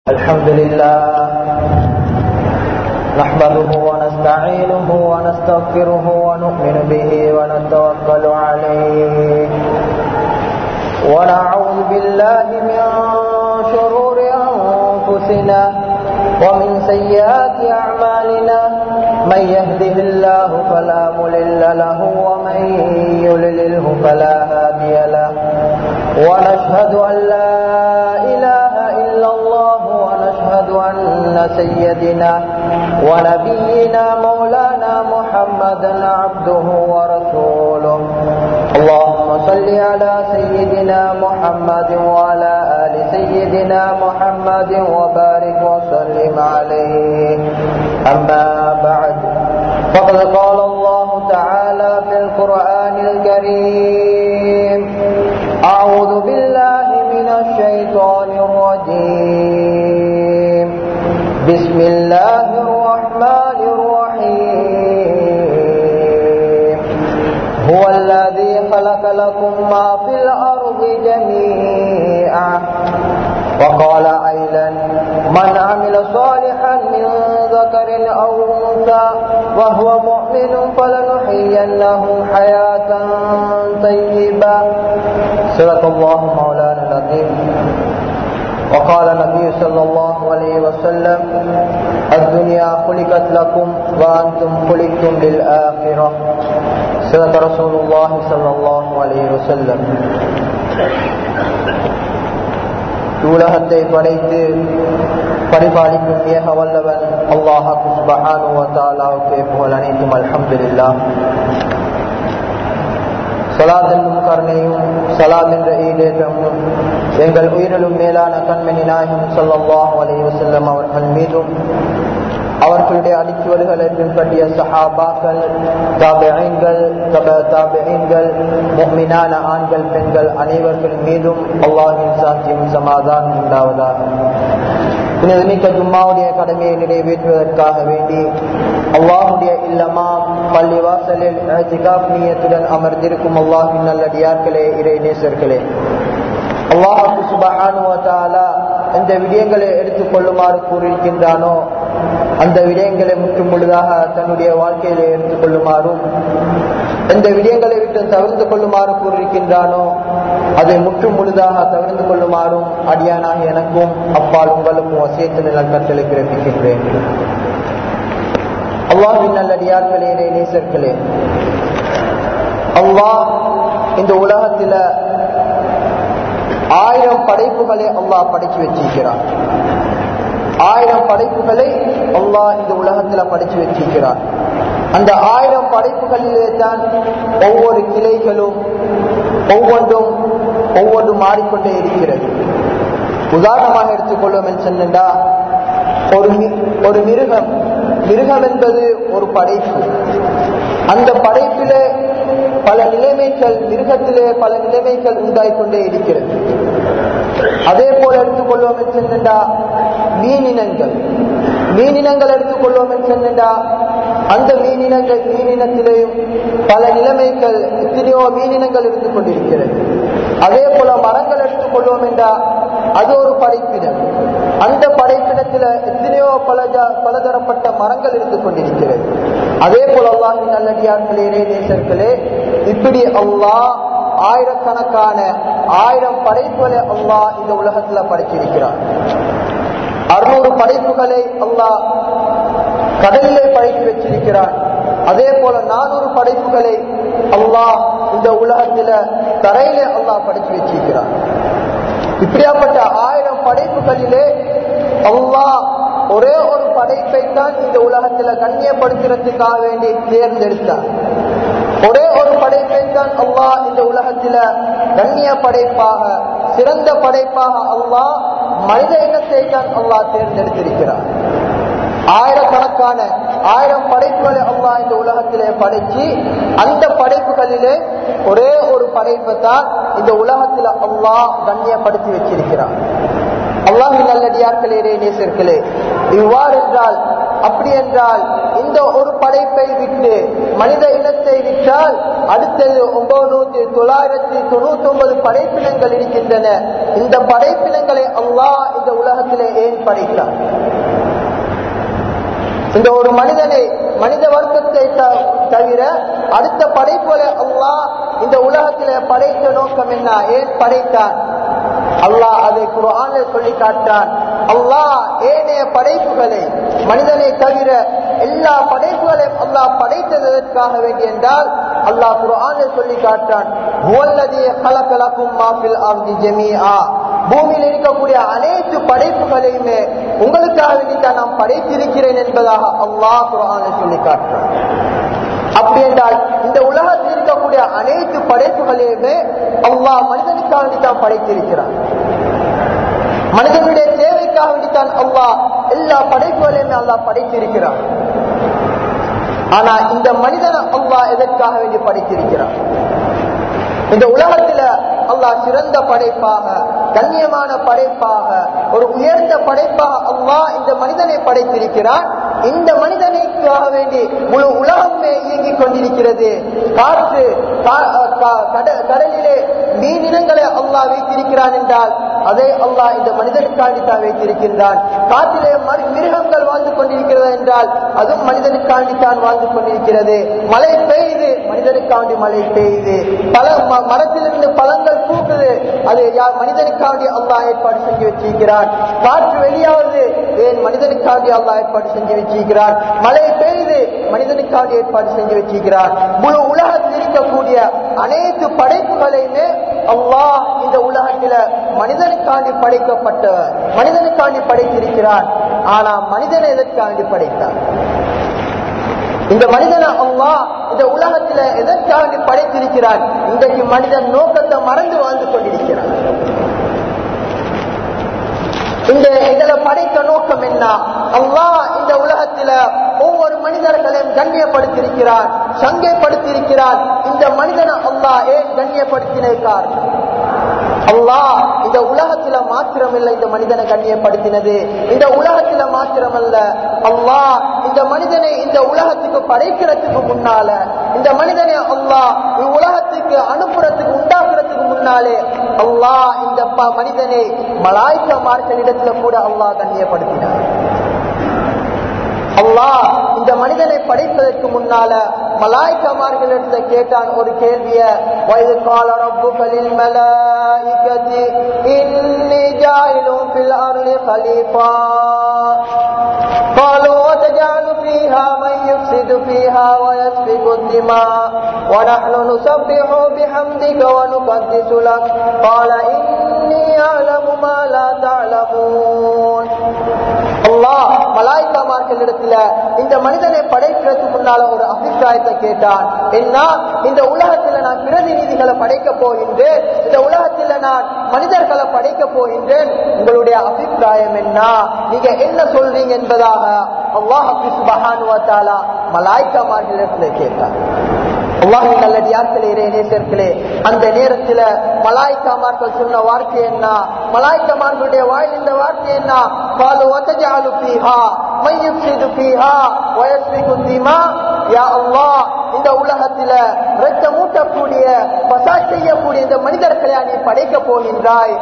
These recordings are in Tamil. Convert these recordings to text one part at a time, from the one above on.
الحمد لله نحمده ونستعينه ونستغفره ونؤمن به ونتوكل عليه ونعوذ بالله من شرور أنفسنا ومن سيئات أعمالنا من يهده الله فلا ملل له ومن يللله فلا هادي له ونشهد أن لا إله إلا الله ونشهد أن سيدنا ونبينا مولانا محمدا عبده ورسوله اللهم صل على سيدنا محمد وعلى آل سيدنا محمد وبارك وسلم عليه أما بعد فقد قال الله تعالى في القرآن الكريم أعوذ بالله من الشيطان الرجيم بسم الله الرحمن الرحيم هو الذي خلق لكم ما في الأرض جميعا وقال أيضا من عمل صالحا من ذكر أو أنثى وهو مؤمن فلنحيينه حياة طيبة صدق الله مولانا العظيم وقال النبي صلى الله عليه وسلم الدنيا خلقت لكم وأنتم خلقتم للآخرة صدق رسول الله صلى الله عليه وسلم உலகத்தை படைத்து பரிபாலிக்கும் ஏக வல்லவன் அல்லாஹாக்கு சுபஹானுவத்தாலாவுக்கு புகழ் அனைத்தும் அல்ஹம்துலில்லா சலாத் என்னும் கருணையும் சலாத் என்ற ஈடேற்றமும் எங்கள் உயிரிலும் மேலான கண்மணி நாயகம் சொல்லல்லாஹ் அலைஹி வஸல்லம் அவர்கள் மீதும் அவர்களுடைய அடிச்சுவல்களை பின்பற்றிய சஹாபாக்கள் தாபியங்கள் தப தாபியங்கள் முக்மினான ஆண்கள் பெண்கள் அனைவர்கள் மீதும் அல்லாஹின் சாட்சியும் சமாதானம் உண்டாவதாக மிக்க ஜும்மாவுடைய கடமையை நிறைவேற்றுவதற்காக வேண்டி அல்லாஹுடைய இல்லமா பள்ளி வாசலில் நீயத்துடன் அமர்ந்திருக்கும் அல்லாஹின் நல்லடியார்களே இறை நேசர்களே அல்லாஹு சுபஹானுவத்தாலா எந்த விடயங்களை எடுத்துக் கொள்ளுமாறு கூறியிருக்கின்றானோ அந்த விடயங்களை முற்று முழுதாக தன்னுடைய வாழ்க்கையிலே எடுத்துக் கொள்ளுமாறும் எந்த விடயங்களை விட்டு தவிர்த்து கொள்ளுமாறு கூறியிருக்கின்றானோ அதை முற்று முழுதாக தவிர்த்து கொள்ளுமாறும் அடியானாக எனக்கும் அப்பால் உங்களுக்கும் வசியத்து நிலம் கட்டளை பிறப்பிக்கின்றேன் அல்லாஹின் நல்லடியார்களே நேசர்களே அல்லாஹ் இந்த உலகத்தில ஆயிரம் படைப்புகளை அல்லாஹ் படைச்சு வச்சிருக்கிறான் ஆயிரம் படைப்புகளை அல்லாஹ் இந்த உலகத்துல படைச்சு வச்சிருக்கிறார் அந்த ஆயிரம் படைப்புகளிலே தான் ஒவ்வொரு கிளைகளும் ஒவ்வொன்றும் ஒவ்வொன்றும் மாறிக்கொண்டே இருக்கிறது உதாரணமாக எடுத்துக்கொள்வோம் என்று சொன்னா ஒரு ஒரு மிருகம் மிருகம் என்பது ஒரு படைப்பு அந்த படைப்பிலே பல நிலைமைகள் மிருகத்திலே பல நிலைமைகள் உண்டாய்கொண்டே இருக்கிறது அதே போல எடுத்துக்கொள்வோம் என்று சொன்னா மீனினங்கள் மீனினங்கள் எடுத்துக்கொள்வோம் என்று சொன்னா அந்த மீனினங்கள் மீனினத்திலேயும் பல நிலைமைகள் எத்தனையோ மீனினங்கள் இருந்து கொண்டிருக்கிறது அதே போல மரங்கள் எடுத்துக்கொள்வோம் என்றா அது ஒரு படைப்பினம் அந்த படைப்பினத்துல எத்தனையோ பல பலதரப்பட்ட மரங்கள் இருந்து கொண்டிருக்கிறது அதே போல அல்லாஹின் நல்லடியார்களே நேசர்களே இப்படி அல்லாஹ் ஆயிரக்கணக்கான ஆயிரம் படைப்புகளை அல்லாஹ் இந்த உலகத்துல படைச்சிருக்கிறார் அறுநூறு படைப்புகளை அல்லாஹ் கடலிலே படைத்து வச்சிருக்கிறான் அதே போல நானூறு படைப்புகளை அல்லாஹ் இந்த உலகத்தில தரையிலே அல்லாஹ் படைச்சு வச்சிருக்கிறான் இப்படியாப்பட்ட ஆயிரம் படைப்புகளிலே அல்லாஹ் ஒரே ஒரு படைப்பை தான் இந்த உலகத்துல கண்ணியப்படுத்துறதுக்காக வேண்டி தேர்ந்தெடுத்தார் ஒரே ஒரு படைப்பை தான் அல்லாஹ் இந்த உலகத்தில கண்ணிய படைப்பாக சிறந்த படைப்பாக அல்லாஹ் மனித இனத்தை தான் அல்லாஹ் தேர்ந்தெடுத்திருக்கிறார் ஆயிரக்கணக்கான ஆயிரம் படைப்புகளை அல்லாஹ் இந்த உலகத்திலே படைச்சு அந்த படைப்புகளிலே ஒரே ஒரு படைப்பை தான் இந்த உலகத்துல அல்லாஹ் கண்ணியப்படுத்தி வச்சிருக்கிறார் அல்லாஹின் நல்லடியார்களே நேசர்களே இவ்வாறு என்றால் அப்படி என்றால் இந்த ஒரு படைப்பை விட்டு மனித இனத்தை விட்டால் அடுத்தது ஒன்பது தொள்ளாயிரத்தி தொண்ணூத்தி ஒன்பது படைப்பினங்கள் இருக்கின்றன இந்த படைப்பினங்களை அல்லாஹ் இந்த உலகத்திலே ஏன் படைத்தார் இந்த ஒரு மனிதனை மனித வர்க்கத்தை தவிர அடுத்த படைப்புகளை அல்லாஹ் இந்த உலகத்திலே படைத்த நோக்கம் என்ன ஏன் படைத்தான் அல்லாஹ் அதை குரானில் சொல்லி காட்டான் அல்லாஹ் ஏனைய படைப்புகளை மனிதனை தவிர எல்லா படைப்புகளையும் அல்லாஹ் படைத்ததற்காக வேண்டி என்றால் அல்லாஹ் குரானில் சொல்லி காட்டான் பூமியில் இருக்கக்கூடிய அனைத்து படைப்புகளையுமே உங்களுக்காக வேண்டித்தான் நான் படைத்திருக்கிறேன் என்பதாக அல்லாஹ் குரானில் சொல்லி காட்டுறான் அப்படி என்றால் இந்த உலகத்தில் இருக்கக்கூடிய அனைத்து படைப்புகளையுமே அல்லாஹ் மனிதனுக்காக வேண்டித்தான் படைத்திருக்கிறான் மனிதனுடைய தேவைக்காக வேண்டித்தான் அல்லாஹ் எல்லா படைப்புகளையுமே அல்லாஹ் படைத்திருக்கிறான் ஆனா இந்த மனிதனை அல்லாஹ் எதற்காக வேண்டி படைத்திருக்கிறான் இந்த உலகத்துல அல்லாஹ் சிறந்த படைப்பாக கண்ணியமான படைப்பாக ஒரு உயர்ந்த படைப்பாக அல்லாஹ் இந்த மனிதனை படைத்திருக்கிறான் இந்த மனிதனைக்காக வேண்டி முழு உலகமே இயங்கிக் கொண்டிருக்கிறது காற்று கடலிலே மீனினங்களை அல்லாஹ் வைத்திருக்கிறான் என்றால் அதை அல்லாஹ் இந்த மனிதனுக்காண்டி தான் வைத்திருக்கின்றான் காற்றிலே மிருகங்கள் வாழ்ந்து கொண்டிருக்கிறது என்றால் அதுவும் மனிதனுக்காண்டி தான் வாழ்ந்து கொண்டிருக்கிறது மழை பெய்யுது மனிதனுக்காண்டி மழை பெய்யுது பல மரத்திலிருந்து பழங்கள் பூக்குது அது யார் மனிதனுக்காண்டி அல்லாஹ் ஏற்பாடு செஞ்சு வச்சிருக்கிறான் காற்று வெளியாவது ஏன் மனிதனுக்காண்டி அல்லாஹ் ஏற்பாடு செஞ்சு வச்சிருக்கிறான் மழை பெய்யுது மனிதனுக்காண்டி ஏற்பாடு செஞ்சு வச்சிருக்கிறான் முழு உலகத்தில் இருக்கக்கூடிய அனைத்து படைப்புகளையுமே அல்லாஹ் இந்த உலகத்தில மனிதனுக்காண்டி படைக்கப்பட்டவர் மனிதனுக்காண்டி படைத்திருக்கிறான் ஆனா மனிதனை எதற்காண்டி படைத்தார் இந்த மனிதனை அல்லா இந்த உலகத்துல எதற்காக படைத்திருக்கிறான் இன்றைக்கு மனிதன் நோக்கத்தை மறந்து வாழ்ந்து கொண்டிருக்கிறான் இந்த இதுல படைத்த நோக்கம் என்ன அல்லா இந்த உலகத்துல ஒவ்வொரு மனிதர்களையும் கண்ணியப்படுத்தியிருக்கிறார் சங்கைப்படுத்தியிருக்கிறார் இந்த மனிதனை அல்லா ஏன் கண்ணியப்படுத்தினார் அல்லாஹ் இந்த உலகத்துல மாத்திரமல்ல இந்த மனிதனை கண்ணியப்படுத்தினது இந்த உலகத்துல மாத்திரமல்ல அல்லாஹ் இந்த மனிதனை இந்த உலகத்துக்கு படைக்கிறதுக்கு முன்னால இந்த மனிதனை அல்லாஹ் உலகத்துக்கு அனுப்புறதுக்கு உண்டாக்குறதுக்கு முன்னாலே அல்லாஹ் இந்த மனிதனை மலாய்க்கமார்களிடத்துல கூட அல்லாஹ் கண்ணியப்படுத்தினார் அல்லாஹ் இந்த மனிதனை படைப்பதற்கு முன்னால மலாய்க்கமார்களிடத்துல கேட்டான் ஒரு கேள்விய வயது கால ரப்புகளில் மலாய்கதி இன்னி ஜாயிலும் பில் அருளி கலீஃபா قالوا وتجعل فيها من يفسد فيها ويسفك الدماء ونحن نسبح بحمدك ونقدس لك قال إني أعلم ما لا تعلمون அல்லாஹ் மலாய்க்காமார்களிடத்துல இந்த மனிதனை படைக்கிறதுக்கு முன்னால ஒரு அபிப்பிராயத்தை கேட்டான் என்ன இந்த உலகத்துல நான் பிரதிநிதிகளை படைக்க போகின்றேன் இந்த உலகத்துல நான் மனிதர்களை படைக்க போகின்றேன் உங்களுடைய அபிப்பிராயம் என்ன நீங்க என்ன சொல்றீங்க என்பதாக அல்லாஹ் சுபஹானுவத்தாலா மலாய்க்காமார்களிடத்துல கேட்டார் அல்லாஹின் நல்லடியார்களே நேசர்களே அந்த நேரத்துல மலாய்க்காமார்கள் சொன்ன வார்த்தை என்ன மலாய்க்கமார்களுடைய வாயில் இந்த வார்த்தை என்ன காலு வத்தஜாலு பீஹா மையுப்சிது பீஹா வயஸ்விகு தீமா யா அல்லாஹ் இந்த உலகத்தில ரத்த மூட்டக்கூடிய பசா செய்யக்கூடிய இந்த மனிதர்களை நீ படைக்க போகின்றாய்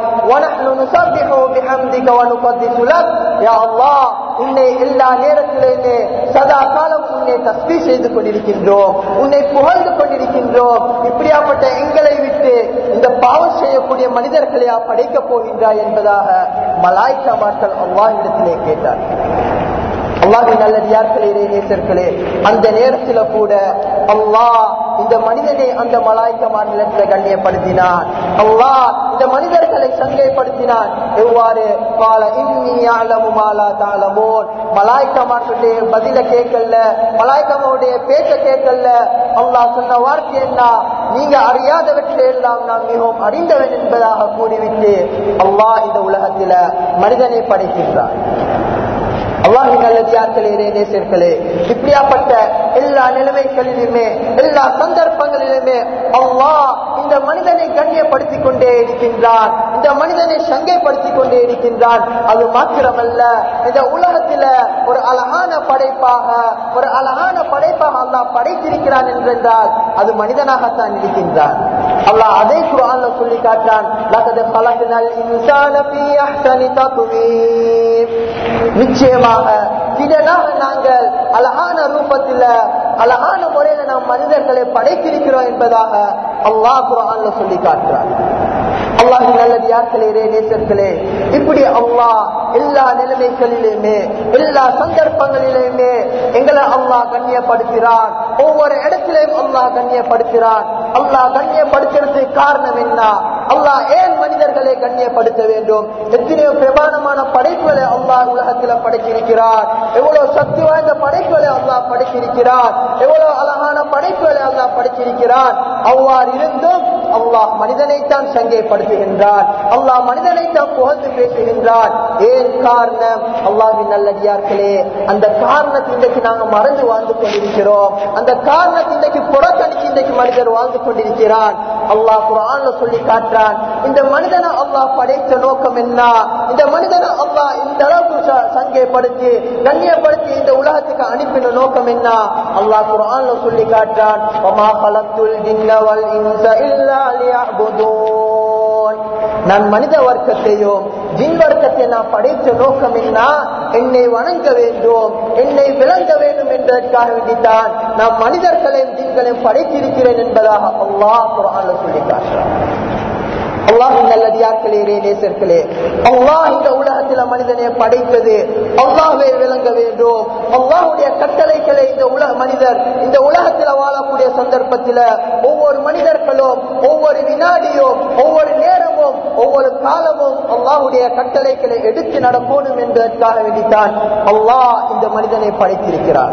உன்னை எல்லா நேரத்திலுமே சதா காலம் உன்னை தஸ்பி செய்து கொண்டிருக்கின்றோம் உன்னை புகழ்ந்து கொண்டிருக்கின்றோம் இப்படியாப்பட்ட எங்களை விட்டு இந்த பாவம் செய்யக்கூடிய மனிதர்களையா படைக்க போகின்றாய் என்பதாக மலாய்க்கா மாற்றல் அல்லாஹிடத்திலே கேட்டார் அல்லாஹின் நல்லடியார்களே நேசர்களே அந்த நேரத்துல கூட அல்லாஹ் இந்த மனிதனை அந்த மலாய்க்க மாநிலத்துல கண்ணியப்படுத்தினான் அல்லாஹ் இந்த மனிதர்களை சங்கைப்படுத்தினான் எவ்வாறு கால இன்னியாலமு மாலா தாளமோன் மலாய்க்கமாட்டுடைய பதில கேட்கல மலாய்க்கமாவுடைய பேச்ச கேட்கல அல்லாஹ் சொன்ன வார்த்தை என்ன நீங்க அறியாதவற்றை எல்லாம் நான் மிகவும் அறிந்தவன் என்பதாக கூறிவிட்டு அல்லாஹ் இந்த உலகத்தில மனிதனை படைக்கின்றான் அல்லாஹி நல்லதியார்களே நேசர்களே இப்படியாப்பட்ட எல்லா நிலைமைகளிலுமே எல்லா சந்தர்ப்பங்களிலுமே அல்லாஹ் இந்த மனிதனை கண்ணியப்படுத்திக் கொண்டே இருக்கின்றான் இந்த மனிதனை சங்கைப்படுத்திக் கொண்டே இருக்கின்றான் அது மாத்திரமல்ல இந்த உலகத்தில ஒரு அழகான படைப்பாக ஒரு அழகான படைப்பாக அல்லாஹ் படைத்திருக்கிறான் என்றால் அது மனிதனாகத்தான் இருக்கின்றான் அல்லாஹ் அதே குரான்ல சொல்லி காட்டான் லகது கலக்கினல் இன்சான ஃபீ அஹ்சனி தக்வீம் நிச்சயமாக திடனாக நாங்கள் அழகான ரூபத்தில் அழகான முறையில நாம் மனிதர்களை படைத்திருக்கிறோம் என்பதாக அல்லாஹ் குரான்ல சொல்லி காட்டுறார் அல்லாஹின் நல்லது யார்களே நேசர்களே இப்படி அல்லாஹ் எல்லா நிலைமைகளிலுமே எல்லா சந்தர்ப்பங்களிலுமே எங்களை அல்லாஹ் கண்ணியப்படுத்துகிறான் ஒவ்வொரு இடத்திலையும் அல்லாஹ் கண்ணியப்படுத்துகிறான் அல்லாஹ் கண்ணியப்படுத்துறதுக்கு காரணம் என்ன அல்லாஹ் ஏன் மனிதர்களை கண்ணியப்படுத்த வேண்டும் எத்தனையோ பிரமாணமான படைப்புகளை அல்லாஹ் உலகத்துல படைச்சிருக்கிறார் எவ்வளவு சக்தி வாய்ந்த படைப்புகளை அல்லாஹ் படைச்சிருக்கிறார் எவ்வளவு அழகான படைப்புகளை அல்லாஹ் படைச்சிருக்கிறார் அவ்வாறு இருந்தும் அல்லாஹ் மனிதனைத்தான் சங்கைப்படுத்துகின்றான் அல்லாஹ் மனிதனைத்தான் புகழ்ந்து பேசுகின்றான் ஏன் காரணம் அல்லாஹின் நல்லடியார்களே அந்த காரணத்தை இன்றைக்கு நாங்க மறந்து வாழ்ந்து கொண்டிருக்கிறோம் அந்த காரணத்தை இன்றைக்கு புறக்கணிச்சு இன்றைக்கு மனிதர் வாழ்ந்து கொண்டிருக்கிறான் அல்லாஹ் குரான்ல சொல்லி காட்டுறான் இந்த மனிதனை அல்லாஹ் படைத்த நோக்கம் என்ன இந்த மனிதனை அல்லாஹ் இந்த அளவுக்கு ச- சங்கைப்படுத்தி கண்ணியப்படுத்தி இந்த உலகத்துக்கு அனுப்பின நோக்கம் என்ன அல்லாஹ் குரான்ல சொல்லி காட்டுறான் وَمَا خَلَقْتُ الْجِنَّ وَالْإِنسَ إِلَّا لِيَعْبُدُونَ நான் மனித வர்க்கத்தையும் ஜின் வர்க்கத்தை நான் படைத்த நோக்கம் என்ன என்னை வணங்க வேண்டும் என்னை விளங்க வேண்டும் என்பதற்காக வேண்டித்தான் நான் மனிதர்களையும் ஜின்களையும் படைத்திருக்கிறேன் என்பதாக அல்லாஹ் குரான்ல சொல்லி காட்டுறான் அல்லாஹின் நல்லடியார்களே நேசர்களே அல்லாஹ் இந்த உலகத்துல மனிதனை படைத்தது அல்லாஹ்வை விளங்க வேண்டும் அல்லாஹுடைய கட்டளைகளை இந்த உலக மனிதர் இந்த உலகத்துல வாழக்கூடிய சந்தர்ப்பத்துல ஒவ்வொரு மனிதர்களும் ஒவ்வொரு வினாடியும் ஒவ்வொரு நேரமும் ஒவ்வொரு காலமும் அல்லாஹுடைய கட்டளைகளை எடுத்து நடக்கணும் என்பதற்காக வேண்டித்தான் அல்லாஹ் இந்த மனிதனை படைத்திருக்கிறார்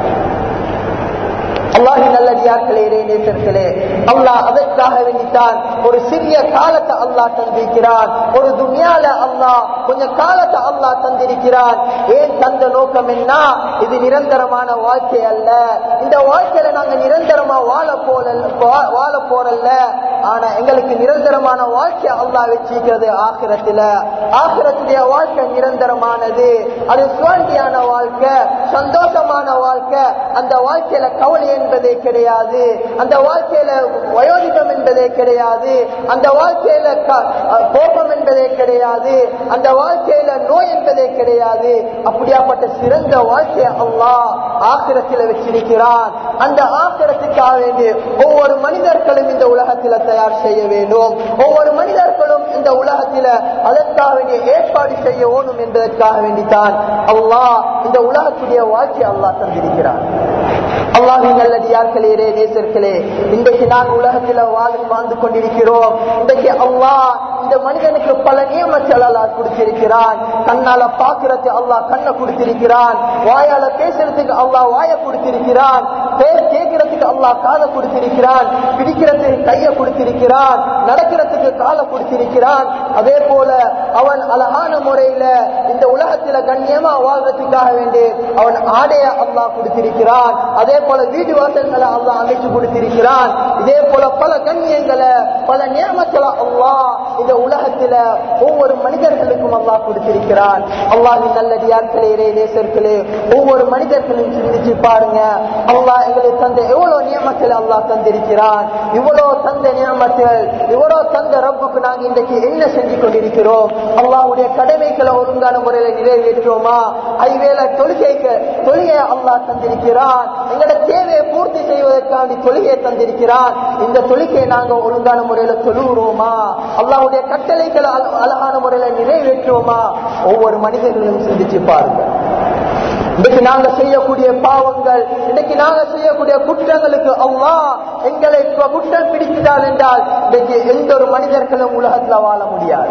அல்லாஹி நல்லடியார்களே நேசர்களே அல்லாஹ் அதற்காக வேண்டித்தான் ஒரு சிறிய காலத்தை அல்லாஹ் தந்திருக்கிறான் ஒரு துனியால அல்லாஹ் கொஞ்சம் காலத்தை அல்லாஹ் தந்திருக்கிறான் ஏன் தந்த நோக்கம் என்ன இது நிரந்தரமான வாழ்க்கை அல்ல இந்த வாழ்க்கையில நாங்க நிரந்தரமா வாழ போல வா- வாழ போறல்ல ஆனா எங்களுக்கு நிரந்தரமான வாழ்க்கை அல்லாஹ் வச்சிருக்கிறது ஆக்கிரத்துல ஆக்கிரத்துடைய வாழ்க்கை நிரந்தரமானது அது சுவாண்டியான வாழ்க்கை சந்தோஷமான வாழ்க்கை அந்த வாழ்க்கையில கவலை என்பதே கிடையாது அந்த வாழ்க்கையில வயோதிகம் என்பதே கிடையாது அந்த வாழ்க்கையில க- அஹ் கோபம் என்பதே கிடையாது அந்த வாழ்க்கையில நோய் என்பதே கிடையாது அப்படியாப்பட்ட சிறந்த வாழ்க்கையை அல்லாஹ் ஆக்கிரத்தில் வச்சிருக்கிறான் அந்த ஆக்கிரத்துக்காக வேண்டி ஒவ்வொரு மனிதர்களும் இந்த உலகத்தில் தயார் செய்ய வேண்டும் ஒவ்வொரு மனிதர்களும் இந்த உலகத்தில் அதற்காக வேண்டிய ஏற்பாடு செய்ய வேணும் என்பதற்காக வேண்டித்தான் அல்லாஹ் இந்த உலகத்துடைய வாழ்க்கை அல்லாஹ் தந்திருக்கிறான் அல்லாஹின் நல்லடியார்களே நேசர்களே இன்றைக்கு நான் உலகத்தில் வாழ் வாழ்ந்து கொண்டிருக்கிறோம் இன்றைக்கு அல்லாஹ் இந்த மனிதனுக்கு பல நியமங்கள் அல்லாஹ் கொடுத்திருக்கிறான் கண்ணால பாக்குறது அல்லாஹ் கண்ணை கொடுத்திருக்கிறான் வாயால பேசுறதுக்கு அல்லாஹ் வாய கொடுத்திருக்கிறான் பேர் கேட்கறதுக்கு அல்லாஹ் காதை கொடுத்திருக்கிறான் பிடிக்கிறதுக்கு கையை கொடுத்திருக்கிறான் நடக்கிறதுக்கு காலை கொடுத்திருக்கிறான் அதே போல அவன் அழகான முறையில இந்த உலகத்துல கண்ணியமா வாழ்றதுக்காக வேண்டி அவன் ஆடைய அல்லாஹ் கொடுத்திருக்கிறான் அதே போல வீடு வாசல்களை அல்லாஹ் அமைச்சு கொடுத்திருக்கிறான் இதே போல பல கண்ணியங்களை பல நியமங்களை அல்லாஹ் இந்த உலகத்துல ஒவ்வொரு மனிதர்களுக்கும் அல்லாஹ் கொடுத்திருக்கிறான் அல்லாஹின் நல்லடியார்களே இறை நேசர்களே ஒவ்வொரு மனிதர்களும் சிந்திச்சு பாருங்க அல்லாஹ் எங்களுக்கு தந்த எவ்வளவு நியமத்தில் அல்லாஹ் தந்திருக்கிறான் இவ்வளவு தந்த நியமத்தில் இவ்வளவு தந்த ரப்புக்கு நாங்க இன்றைக்கு என்ன செஞ்சு கொண்டிருக்கிறோம் அல்லாஹ்வுடைய கடமைகளை ஒழுங்கான முறையில நிறைவேற்றுவோமா ஐவேல தொழுகைக்கு தொழுகையை அல்லாஹ் தந்திருக்கிறான் எங்களோட தேவையை பூர்த்தி செய்வதற்காண்டி தொழுகையை தந்திருக்கிறான் இந்த தொழுகையை நாங்க ஒழுங்கான முறையில தொழுகிறோமா அல்லாஹ்வுடைய கட்டளைகளை அழ- அழகான முறையில நிறைவேற்றுவோமா ஒவ்வொரு மனிதர்களும் சிந்திச்சு பாருங்க இன்னைக்கு நாங்க செய்யக்கூடிய பாவங்கள் இன்னைக்கு நாங்க செய்யக்கூடிய குற்றங்களுக்கு அல்லாஹ் எங்களை இப்ப குற்றம் பிடிக்கிறான் என்றால் இன்னைக்கு எந்த ஒரு மனிதர்களும் உலகத்துல வாழ முடியாது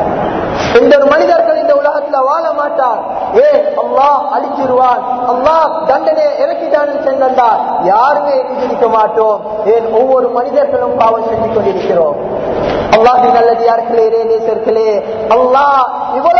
எந்த ஒரு மனிதர்கள் இந்த உலகத்துல வாழ மாட்டார் ஏன் அல்லாஹ் அழிச்சிருவான் அல்லாஹ் தண்டனை இறக்கிட்டான் சென்றா யாருமே எதிர்க்க மாட்டோம் ஏன் ஒவ்வொரு மனிதர்களும் பாவம் செஞ்சு கொண்டிருக்கிறோம் அல்லாஹ் நல்லது யார்களே நேசர்களே அல்லாஹ் இவ்வளவு அல்லாஹ்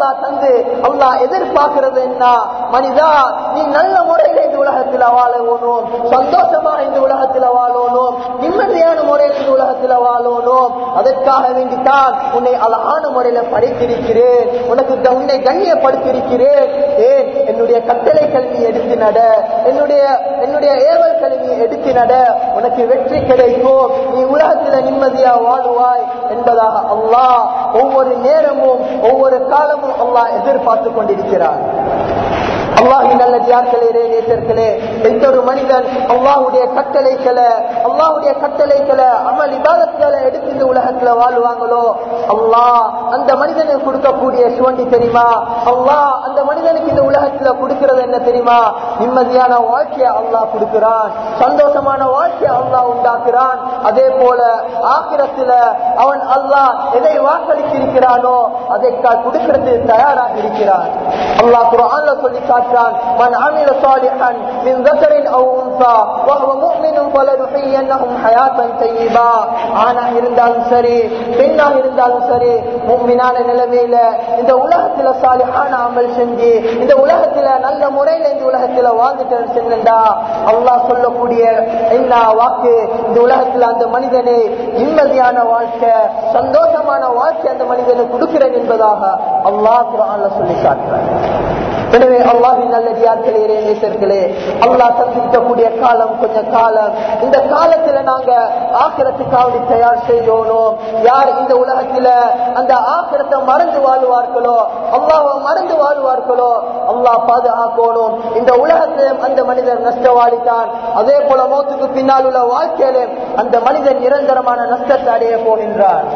அல்லாஹ் தந்து அல்லாஹ் எதிர்பார்க்கிறது என்ன மனிதா நீ நல்ல முறையில இந்த உலகத்துல வாழணும் சந்தோஷமா இந்த உலகத்துல வாழணும் நிம்மதியான முறையில் இந்த உலகத்துல வாழணும் அதற்காக வேண்டித்தான் உன்னை அழகான முறையில படைத்திருக்கிறேன் உனக்கு த- உன்னை கண்ணியப்படுத்தியிருக்கிறேன் ஏன் என்னுடைய கட்டளை கல்வி எடுத்து நட என்னுடைய என்னுடைய ஏவல் கல்வி எடுத்து நட உனக்கு வெற்றி கிடைக்கும் நீ உலகத்துல நிம்மதியா வாழுவாய் என்பதாக அல்லாஹ் ஒவ்வொரு நேரமும் ஒவ்வொரு காலமும் அல்லாஹ் எதிர்பார்த்து கொண்டிருக்கிறார் அல்லாஹின் நல்லடியார்களே நேசர்களே எந்த ஒரு மனிதன் அல்லாஹுடைய கட்டளைகளை அல்லாஹுடைய கட்டளைகளை அமல் இபாதத்துகளை எடுத்து இந்த உலகத்துல வாழ்வாங்களோ அல்லாஹ் அந்த மனிதனுக்கு கொடுக்கக்கூடிய சுவண்டி தெரியுமா அல்லாஹ் அந்த மனிதனுக்கு இந்த உலகத்துல கொடுக்கிறது என்ன தெரியுமா நிம்மதியான வாழ்க்கையை அல்லாஹ் கொடுக்கிறான் சந்தோஷமான வாழ்க்கையை அல்லாஹ் உண்டாக்குறான் அதே போல ஆக்கிரத்துல அவன் அல்லாஹ் எதை வாக்களித்திருக்கிறானோ அதை க- கொடுக்கிறது தயாராக இருக்கிறான் அல்லாஹ் குர்ஆன்ல சொல்லி காட்டுறான் மன் அமில சாலிஹன் மின் ذكر او انثى وهو مؤمن فلنحيينهم حياه طيبه ஆணா இருந்தாலும் சரி பெண்ணா இருந்தாலும் சரி முக்மினான நிலைமையில இந்த உலகத்துல சாலிஹான அமல் செஞ்சு இந்த உலகத்துல நல்ல முறையில இந்த உலகத்துல வாழ்ந்துட்டு சென்றா அல்லாஹ் சொல்லக்கூடிய என்ன வாக்கு இந்த உலகத்துல அந்த மனிதனை நிம்மதியான வாழ்க்கை சந்தோஷமான வாழ்க்கை அந்த மனிதனுக்கு கொடுக்கிறேன் என்பதாக அல்லாஹ் குர்ஆன்ல சொல்லி காட்டுறான் எனவே அல்லாஹின் நல்லடியார்களே நேசர்களே அல்லாஹ் சந்திக்கக்கூடிய காலம் கொஞ்ச காலம் இந்த காலத்துல நாங்க ஆக்கிரத்துக்காவடி தயார் செய்யணும் யார் இந்த உலகத்துல அந்த ஆக்கிரத்தை மறந்து வாழ்வார்களோ அல்லாஹ் மறந்து வாழ்வார்களோ அல்லாஹ் பாதுகாக்கணும் இந்த உலகத்திலும் அந்த மனிதன் நஷ்டவாளித்தான் அதே போல மௌத்துக்கு பின்னால் உள்ள வாழ்க்கையிலும் அந்த மனிதன் நிரந்தரமான நஷ்டத்தை அடைய போகின்றார்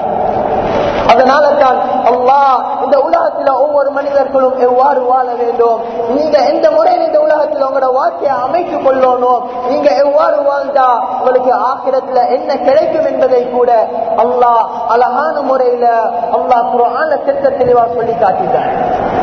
அதனால தான் அல்லாஹ் இந்த உலகத்துல ஒவ்வொரு மனிதர்களும் எவ்வாறு வாழ வேண்டும் நீங்க எந்த முறையில் இந்த உலகத்தில் உங்களோட வாழ்க்கையை அமைத்துக் கொள்ளணும் நீங்க எவ்வாறு வாழ்ந்தா உங்களுக்கு ஆக்கிரத்துல என்ன கிடைக்கும் என்பதை கூட அல்லாஹ் அழகான முறையில அல்லாஹ் குரான திட்ட தெளிவா சொல்லி காட்டிட்டார்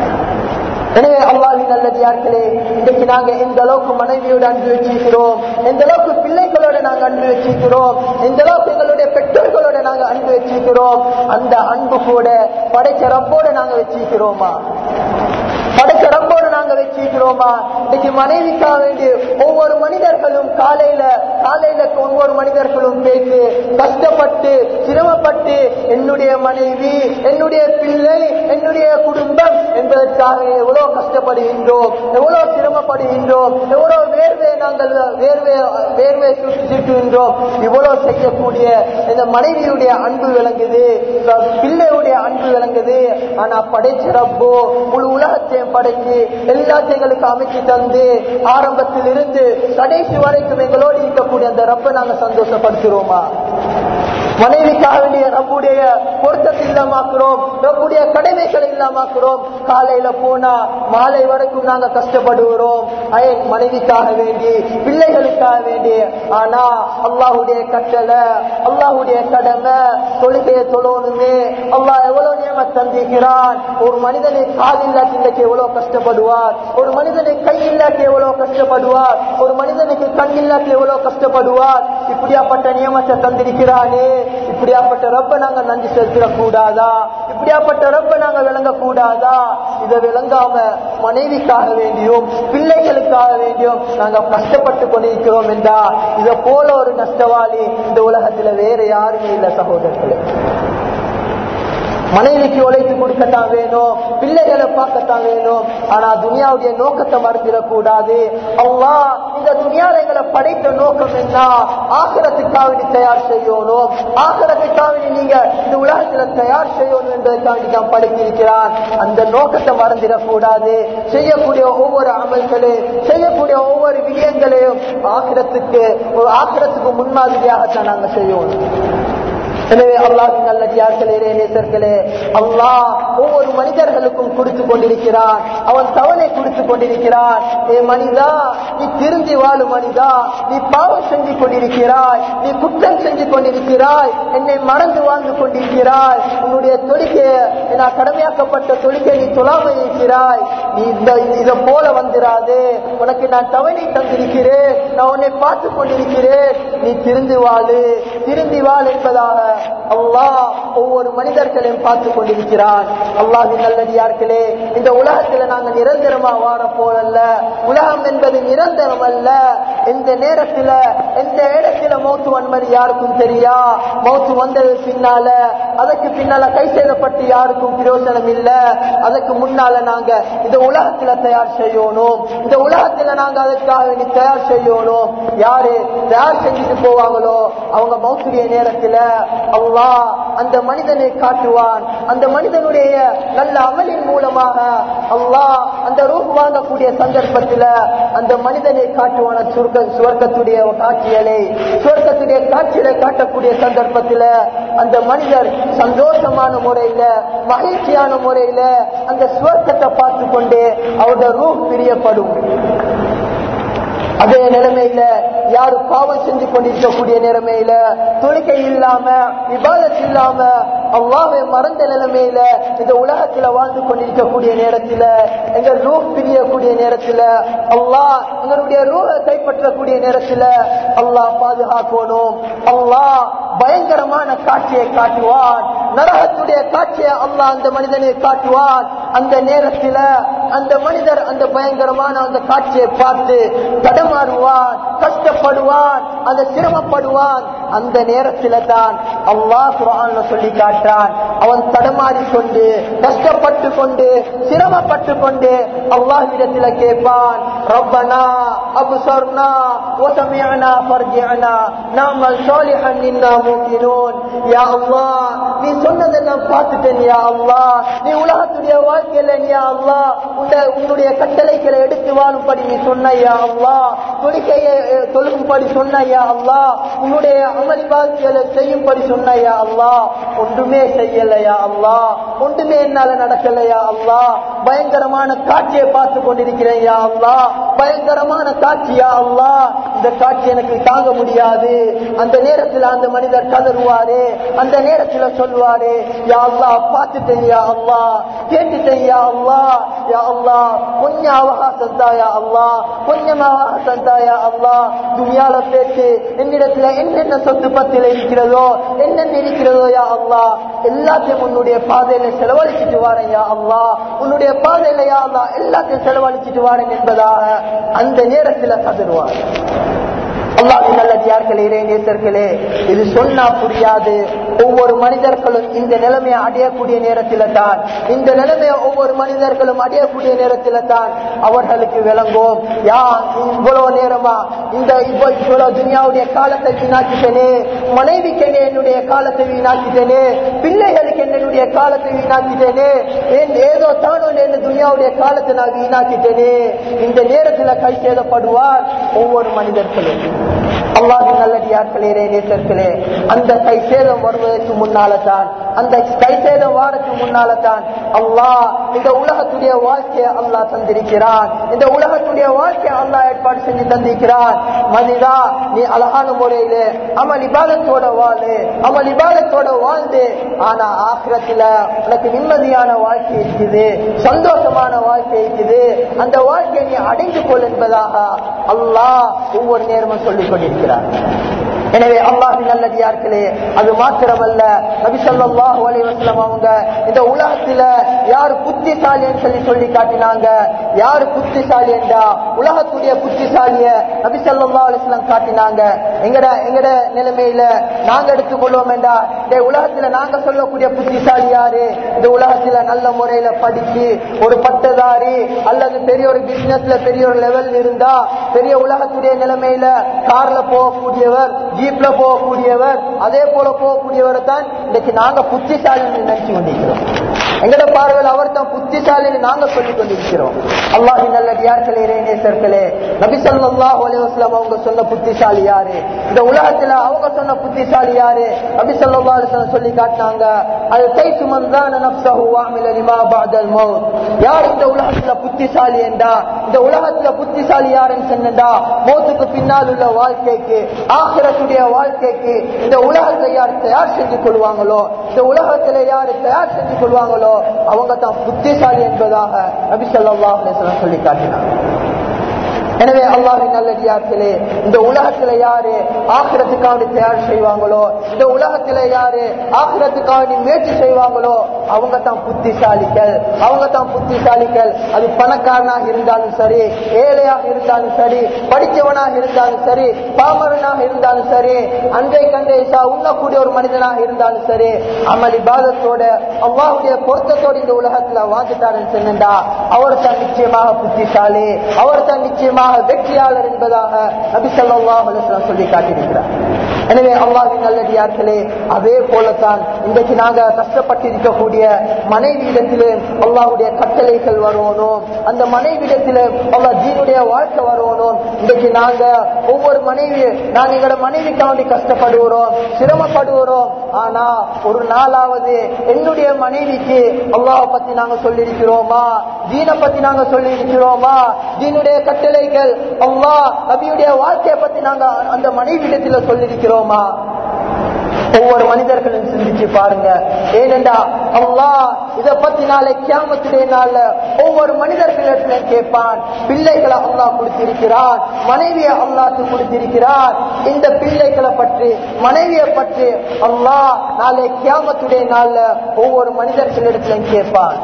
எனவே அல்லாஹின் நல்லடியார்களே இன்றைக்கு நாங்க எந்த அளவுக்கு மனைவியோட அன்பு வச்சிருக்கிறோம் எந்த அளவுக்கு பிள்ளைகளோட நாங்க அன்பு வச்சிருக்கிறோம் எந்த அளவுக்கு எங்களுடைய பெற்றோர்களோட நாங்க அன்பு வச்சிருக்கிறோம் அந்த அன்பு கூட படைச்ச ரப்போட நாங்க வச்சிருக்கிறோமா படைச்ச ரப்போடு நாங்க வச்சிருக்கிறோமா இன்னைக்கு மனைவிக்காக வேண்டி ஒவ்வொரு மனிதர்களும் காலையில காலையில ஒவ்வொரு மனிதர்களும் பேசி கஷ்டப்பட்டு சிரமப்பட்டு என்னுடைய மனைவி என்னுடைய பிள்ளை என்னுடைய குடும்பம் என்பதற்காக எவ்வளவு கஷ்டப்படுகின்றோம் எவ்வளவு சிரமப்படுகின்றோம் எவ்வளவு வேர்வை நாங்கள் வேர்வை வேர்வை சுற்றுகின்றோம் இவ்வளவு செய்யக்கூடிய இந்த மனைவியுடைய அன்பு விளங்குது பிள்ளையுடைய அன்பு விளங்குது ஆனா படைச்ச ரப்போ முழு உலகத்தையும் படைச்சு எல்லாத்தையும் எங்களுக்கு அமைச்சு தந்து ஆரம்பத்தில் இருந்து கடைசி வரைக்கும் எங்களோடு இருக்கக்கூடிய அந்த ரப்பை நாங்க சந்தோஷப்படுத்துறோமா மனைவிக்காக வேண்டிய ரப்புடைய பொருத்தத்தை இல்லாமாக்குறோம் ரப்புடைய கடமைகளை இல்லாமாக்குறோம் காலையில போனா மாலை வரைக்கும் நாங்க கஷ்டப்படுகிறோம் அயன் மனைவிக்காக வேண்டி பிள்ளைகளுக்காக வேண்டி ஆனா அல்லாஹுடைய கட்டளை அல்லாஹுடைய கடமை தொழுகையை தொழணுமே அல்லாஹ் எவ்வளவு நியம தந்திக்கிறான் ஒரு மனிதனை கால் இல்லாட்டி இன்றைக்கு எவ்வளவு கஷ்டப்படுவார் ஒரு மனிதனை கை இல்லாட்டி எவ்வளவு கஷ்டப்படுவார் ஒரு மனிதனுக்கு கண் இல்லாட்டி எவ்வளவு கஷ்டப்படுவார் இப்படியாப்பட்ட நியமத்தை தந்திருக்கிறானே இப்படியாப்பட்ட ரப்ப நாங்க நன்றி செலுத்திடக் கூடாதா இப்படியாப்பட்ட ரப்ப நாங்க விளங்க கூடாதா இதை விளங்காம மனைவிக்காக வேண்டியும் பிள்ளைகளுக்காக வேண்டியும் நாங்க கஷ்டப்பட்டு கொண்டிருக்கிறோம் என்றா இதை போல ஒரு நஷ்டவாளி இந்த உலகத்துல வேற யாருமே இல்லை சகோதரர்களே மனைவிக்கு உழைத்து கொடுக்கத்தான் வேணும் பிள்ளைகளை பார்க்கத்தான் வேணும் ஆனா துனியாவுடைய நோக்கத்தை மறந்துடக்கூடாது அல்லா இந்த துனியால எங்களை படைத்த நோக்கம் என்ன ஆக்கிரத்துக்காக தயார் செய்யணும் ஆக்கிரத்துக்காக நீங்க இந்த உலகத்துல தயார் செய்யணும் என்பதற்காக தான் படைத்திருக்கிறான் அந்த நோக்கத்தை மறந்துடக்கூடாது செய்யக்கூடிய ஒவ்வொரு அமல்களே செய்யக்கூடிய ஒவ்வொரு விடயங்களையும் ஆக்கிரத்துக்கு ஒரு ஆக்கிரத்துக்கு முன்மாதிரியாகத்தான் நாங்க செய்யணும் எனவே அல்லாஹின் நல்லடியார்களே நேசர்களே அல்லாஹ் ஒவ்வொரு மனிதர்களுக்கும் கொடுத்து கொண்டிருக்கிறான் அவன் தவணை கொடுத்து கொண்டிருக்கிறான் ஏ மனிதா நீ திருந்தி வாழும் மனிதா நீ பாவம் செஞ்சு கொண்டிருக்கிறாய் நீ குற்றம் செஞ்சு கொண்டிருக்கிறாய் என்னை மறந்து வாழ்ந்து கொண்டிருக்கிறாய் உன்னுடைய தொழிற்கை நான் கடமையாக்கப்பட்ட தொழிற்கை நீ தொழாமல் இருக்கிறாய் நீ இந்த இத போல வந்துராது உனக்கு நான் தவணை தந்திருக்கிறேன் நான் உன்னை பார்த்து கொண்டிருக்கிறேன் நீ திருந்து வாழு திருந்தி வாழ் என்பதாக அல்லாஹ் ஒவ்வொரு மனிதர்களையும் பார்த்து கொண்டிருக்கிறான் அல்லாஹின் நல்லடியார்களே இந்த உலகத்துல நாங்க நிரந்தரமா வாழ போறல்ல உலகம் என்பது நிரந்தரம் அல்ல எந்த நேரத்துல எந்த இடத்துல மௌத்து வன்மதி யாருக்கும் தெரியா மௌத்து வந்தது பின்னால அதுக்கு பின்னால கை செய்யப்பட்டு யாருக்கும் பிரயோசனம் இல்ல அதுக்கு முன்னால நாங்க இந்த உலகத்துல தயார் செய்யணும் இந்த உலகத்துல நாங்க அதுக்காக வேண்டி தயார் செய்யணும் யாரு தயார் செஞ்சுட்டு போவாங்களோ அவங்க மௌத்துடைய நேரத்துல அல்லாஹ் அந்த மனிதனை காட்டுவான் அந்த மனிதனுடைய நல்ல அமலின் மூலமாக அல்லாஹ் அந்த ரூப் வாங்கக்கூடிய சந்தர்ப்பத்துல அந்த மனிதனை காட்டுவான சுருக்க சுவர்க்கத்துடைய காட்சிகளை சுவர்க்கத்துடைய காட்சிகளை காட்டக்கூடிய சந்தர்ப்பத்துல அந்த மனிதர் சந்தோஷமான முறையில மகிழ்ச்சியான முறையில அந்த சுவர்க்கத்தை பார்த்து கொண்டு அவருடைய ரூப் பிரியப்படும் அதே நிலைமையில யாரு பாவம் செஞ்சு கொண்டிருக்கக்கூடிய நிலைமையில தொழுகை இல்லாம விவாதம் இல்லாம அல்லாவை மறந்த நிலைமையில இந்த உலகத்துல வாழ்ந்து கொண்டிருக்கக்கூடிய நேரத்துல எங்க ரூஹ் பிரியக்கூடிய நேரத்துல அல்லாஹ் எங்களுடைய ரூஹை கைப்பற்றக்கூடிய நேரத்துல அல்லாஹ் பாதுகாக்கணும் அல்லாஹ் பயங்கரமான காட்சியை காட்டுவான் நரகத்துடைய காட்சியை அல்லாஹ் அந்த மனிதனை காட்டுவான் அந்த நேரத்துல அந்த மனிதர் அந்த பயங்கரமான அந்த காட்சியை பார்த்து தடமாறுவான் கஷ்டப்படுவான் அந்த சிரமப்படுவான் அந்த நேரத்துல தான் அல்லாஹ் குரான்ல சொல்லி காட்டான் அவன் தடமாறி கொண்டு கஷ்டப்பட்டு கொண்டு சிரமப்பட்டு கொண்டு அல்லாஹ்விடத்துல கேட்பான் ரப்பனா அபுசர்னா وسمعنا فرجعنا نعمل صالحا إنا موقنون يا الله நீ சொன்னதெல்லாம் பார்த்துட்டேன் யா அல்லாஹ் நீ உலகத்துடைய வாழ்க்கையில யா அல்லாஹ் உன்னுடைய உன்னுடைய கட்டளைகளை எடுத்து வாழும்படி நீ சொன்ன யா அல்லாஹ் தொழுகையை அஹ், தொழுகும்படி சொன்ன யா அல்லாஹ் உன்னுடைய அமல் வாழ்க்கையில செய்யும்படி சொன்ன யா அல்லாஹ் ஒன்றுமே செய்யலையா அல்லாஹ் ஒன்றுமே என்னால நடக்கலையா அல்லாஹ் பயங்கரமான காட்சியை பார்த்து கொண்டிருக்கிறேன் யா அல்லாஹ் பயங்கரமான காட்சியா அல்லாஹ் இந்த காட்சி எனக்கு தாங்க முடியாது அந்த நேரத்தில் அந்த மனிதர் கதறுவாரு அந்த நேரத்தில் சொல்லுவாரு யா அல்லாஹ் பார்த்துட்டேன் யா அல்லாஹ் கேட்டுட்டேன் யா அல்லாஹ் யா அல்லாஹ் கொஞ்சம் அவகாசம் தாயா அல்லாஹ் கொஞ்சம் அவகாசம் தாயா அல்லாஹ் துணியால பேச்சு என்னிடத்துல என்னென்ன சொத்து பத்தில இருக்கிறதோ என்னென்ன இருக்கிறதோ யா அல்லாஹ் எல்லாத்தையும் உன்னுடைய பாதையில செலவழிச்சிட்டு வாரேன் யா அல்லாஹ் உன்னுடைய பாதையில யா அல்லாஹ் எல்லாத்தையும் செலவழிச்சிட்டு வாரேன் என்பதாக அந்த நேரத்தில் கதறுவார் அல்லாஹின் நல்லடியார்களே இறைநேசர்களே இது சொன்னா புரியாது ஒவ்வொரு மனிதர்களும் இந்த நிலைமையை அடையக்கூடிய நேரத்தில தான் இந்த நிலைமையை ஒவ்வொரு மனிதர்களும் அடையக்கூடிய நேரத்தில தான் அவர்களுக்கு விளங்கும் யா இவ்வளவு நேரமா இந்த இவ்வ- இவ்வளவு துனியாவுடைய காலத்தை வீணாக்கிட்டேனே மனைவிக்கு என்னுடைய காலத்தை வீணாக்கிட்டேனே பிள்ளைகளுக்கு என்னுடைய காலத்தை வீணாக்கிட்டேனே ஏன் ஏதோ தானோ என்ன துனியாவுடைய காலத்தை நான் வீணாக்கிட்டேனே இந்த நேரத்துல கை சேதப்படுவார் ஒவ்வொரு மனிதர்களும் அல்லாஹின் நல்லடியார்களே நேசர்களே அந்த கை சேதம் வருவதற்கு முன்னால்தான் அந்த கை சேதம் வாரத்துக்கு முன்னால்தான் அல்லாஹ் இந்த உலகத்துடைய வாழ்க்கையை அல்லாஹ் தந்திருக்கிறான் இந்த உலகத்துடைய வாழ்க்கையை அல்லாஹ் ஏற்பாடு செஞ்சு தந்திருக்கிறான் மனிதா நீ அழகான முறையில அமல் இபாதத்தோட வாழு அமல் இபாதத்தோட வாழ்ந்து ஆனா ஆக்கிரத்துல உனக்கு நிம்மதியான வாழ்க்கை இருக்குது சந்தோஷமான வாழ்க்கை இருக்குது அந்த வாழ்க்கையை நீ அடைந்து கொள் என்பதாக அல்லாஹ் ஒவ்வொரு நேரமும் சொல்லிக் கொண்டிருக்கிறார் எனவே அல்லாஹின் நல்லடியார்களே அது மாத்திரமல்ல நபி ஸல்லல்லாஹு அலைஹி வஸல்லம் அவங்க இந்த உலகத்துல யார் புத்திசாலின்னு சொல்லி சொல்லி காட்டினாங்க யார் புத்திசாலி என்றா உலகத்துடைய புத்திசாலிய நபி ஸல்லல்லாஹு அலைஹி வஸல்லம் காட்டினாங்க எங்கட எங்கட நிலைமையில நாங்க எடுத்துக்கொள்வோம் என்றா இந்த உலகத்துல நாங்க சொல்லக்கூடிய புத்திசாலி யாரு இந்த உலகத்துல நல்ல முறையில படிச்சு ஒரு பட்டதாரி அல்லது பெரிய ஒரு பிசினஸ்ல பெரிய ஒரு லெவல் இருந்தா பெரிய உலகத்துடைய நிலைமையில கார்ல போகக்கூடியவர் ஜீப்ல போகக்கூடியவர் அதே போல போகக்கூடியவர் தான் இன்னைக்கு நாங்க புத்திசாலின்னு நினைச்சு கொண்டிருக்கிறோம் எங்கட பார்வையில் அவர் தான் புத்திசாலின்னு நாங்க சொல்லிக் கொண்டிருக்கிறோம் அல்லாஹின் நல்ல யார்களே நேசர்களே நபி ஸல்லல்லாஹு அலைஹி வஸல்லம் அவங்க சொன்ன புத்திசாலி யாரு இந்த உலகத்துல அவங்க சொன்ன புத்திசாலி யாரு நபி ஸல்லல்லாஹு அலைஹி வஸல்லம் சொல்லி காட்டினாங்க அது கைசு மன்தான நஃப்ஸஹு வஅமில லிமா பஅதல் மௌத் யார் இந்த உலகத்துல புத்திசாலி என்றா இந்த உலகத்துல புத்திசாலி யாருன்னு சொன்னா மௌத்துக்கு பின்னால் உள்ள வாழ்க்கைக்கு ஆகிரத்துடைய வாழ்க்கைக்கு இந்த உலகத்தை யார் தயார் செஞ்சு கொள்வாங்களோ இந்த உலகத்துல யாரு தயார் செஞ்சு கொள்வாங்களோ செய்வாங்களோ அவங்க தான் புத்திசாலி என்பதாக நபி ஸல்லல்லாஹு அலைஹி வஸல்லம் சொல்லி காட்டினார் எனவே அல்லாஹின் நல்லடியார்களே இந்த உலகத்துல யாரு ஆக்கிரத்துக்காண்டி தயார் செய்வாங்களோ இந்த உலகத்துல யாரு ஆக்கிரத்துக்காண்டி முயற்சி செய்வாங்களோ அவங்க தான் புத்திசாலிகள் அவங்க தான் புத்திசாலிகள் அது பணக்காரனாக இருந்தாலும் சரி ஏழையாக இருந்தாலும் சரி படித்தவனாக இருந்தாலும் சரி பாமரனாக இருந்தாலும் சரி அன்றை கண்டே உண்ணக்கூடிய ஒரு மனிதனாக இருந்தாலும் சரி அமல் இபாதத்தோட அல்லாஹுடைய பொருத்தத்தோடு இந்த உலகத்துல வாழ்ந்துட்டாருன்னு சொன்னா அவர் தான் நிச்சயமாக புத்திசாலி அவர் தான் நிச்சயமாக வெற்றியாளர் என்பதாக நபி ஸல்லல்லாஹு அலைஹி வஸல்லம் சொல்லி காட்டியிருக்கிறார் எனவே அல்லாஹ்வின் நல்லடியார்களே அதே போலத்தான் இன்றைக்கு நாங்க கஷ்டப்பட்டிருக்கக்கூடிய மனைவியிடத்திலே அல்லாஹ்வுடைய கட்டளைகள் வரணும் அந்த மனைவியிடத்திலே அல்லாஹ் ஜீனுடைய வாழ்க்கை வரணும் இன்றைக்கு நாங்க ஒவ்வொரு மனைவி நாங்க எங்களோட மனைவிக்காண்டி கஷ்டப்படுகிறோம் சிரமப்படுகிறோம் ஆனா ஒரு நாளாவது என்னுடைய மனைவிக்கு அல்லாஹ் பத்தி நாங்க சொல்லியிருக்கிறோமா தீனை பத்தி நாங்க சொல்லி இருக்கிறோமா தீனுடைய கட்டளைகள் அல்லாஹ் நபியுடைய வாழ்க்கையை பத்தி நாங்க அந்த மனைவிடத்துல சொல்லியிருக்கிறோமா ஒவ்வொரு மனிதர்களும் சிந்திச்சு பாருங்க ஏனென்றா அல்லாஹ் இத பத்தி நாளை கியாமத்துடைய நாள்ல ஒவ்வொரு மனிதர்களிடத்துல கேட்பான் பிள்ளைகளை அல்லாஹ் கொடுத்திருக்கிறான் மனைவியை அல்லாஹ் கொடுத்திருக்கிறான் இந்த பிள்ளைகளை பற்றி மனைவியை பற்றி அல்லாஹ் நாளை கியாமத்துடைய நாள்ல ஒவ்வொரு மனிதர்களிடத்திலும் கேட்பான்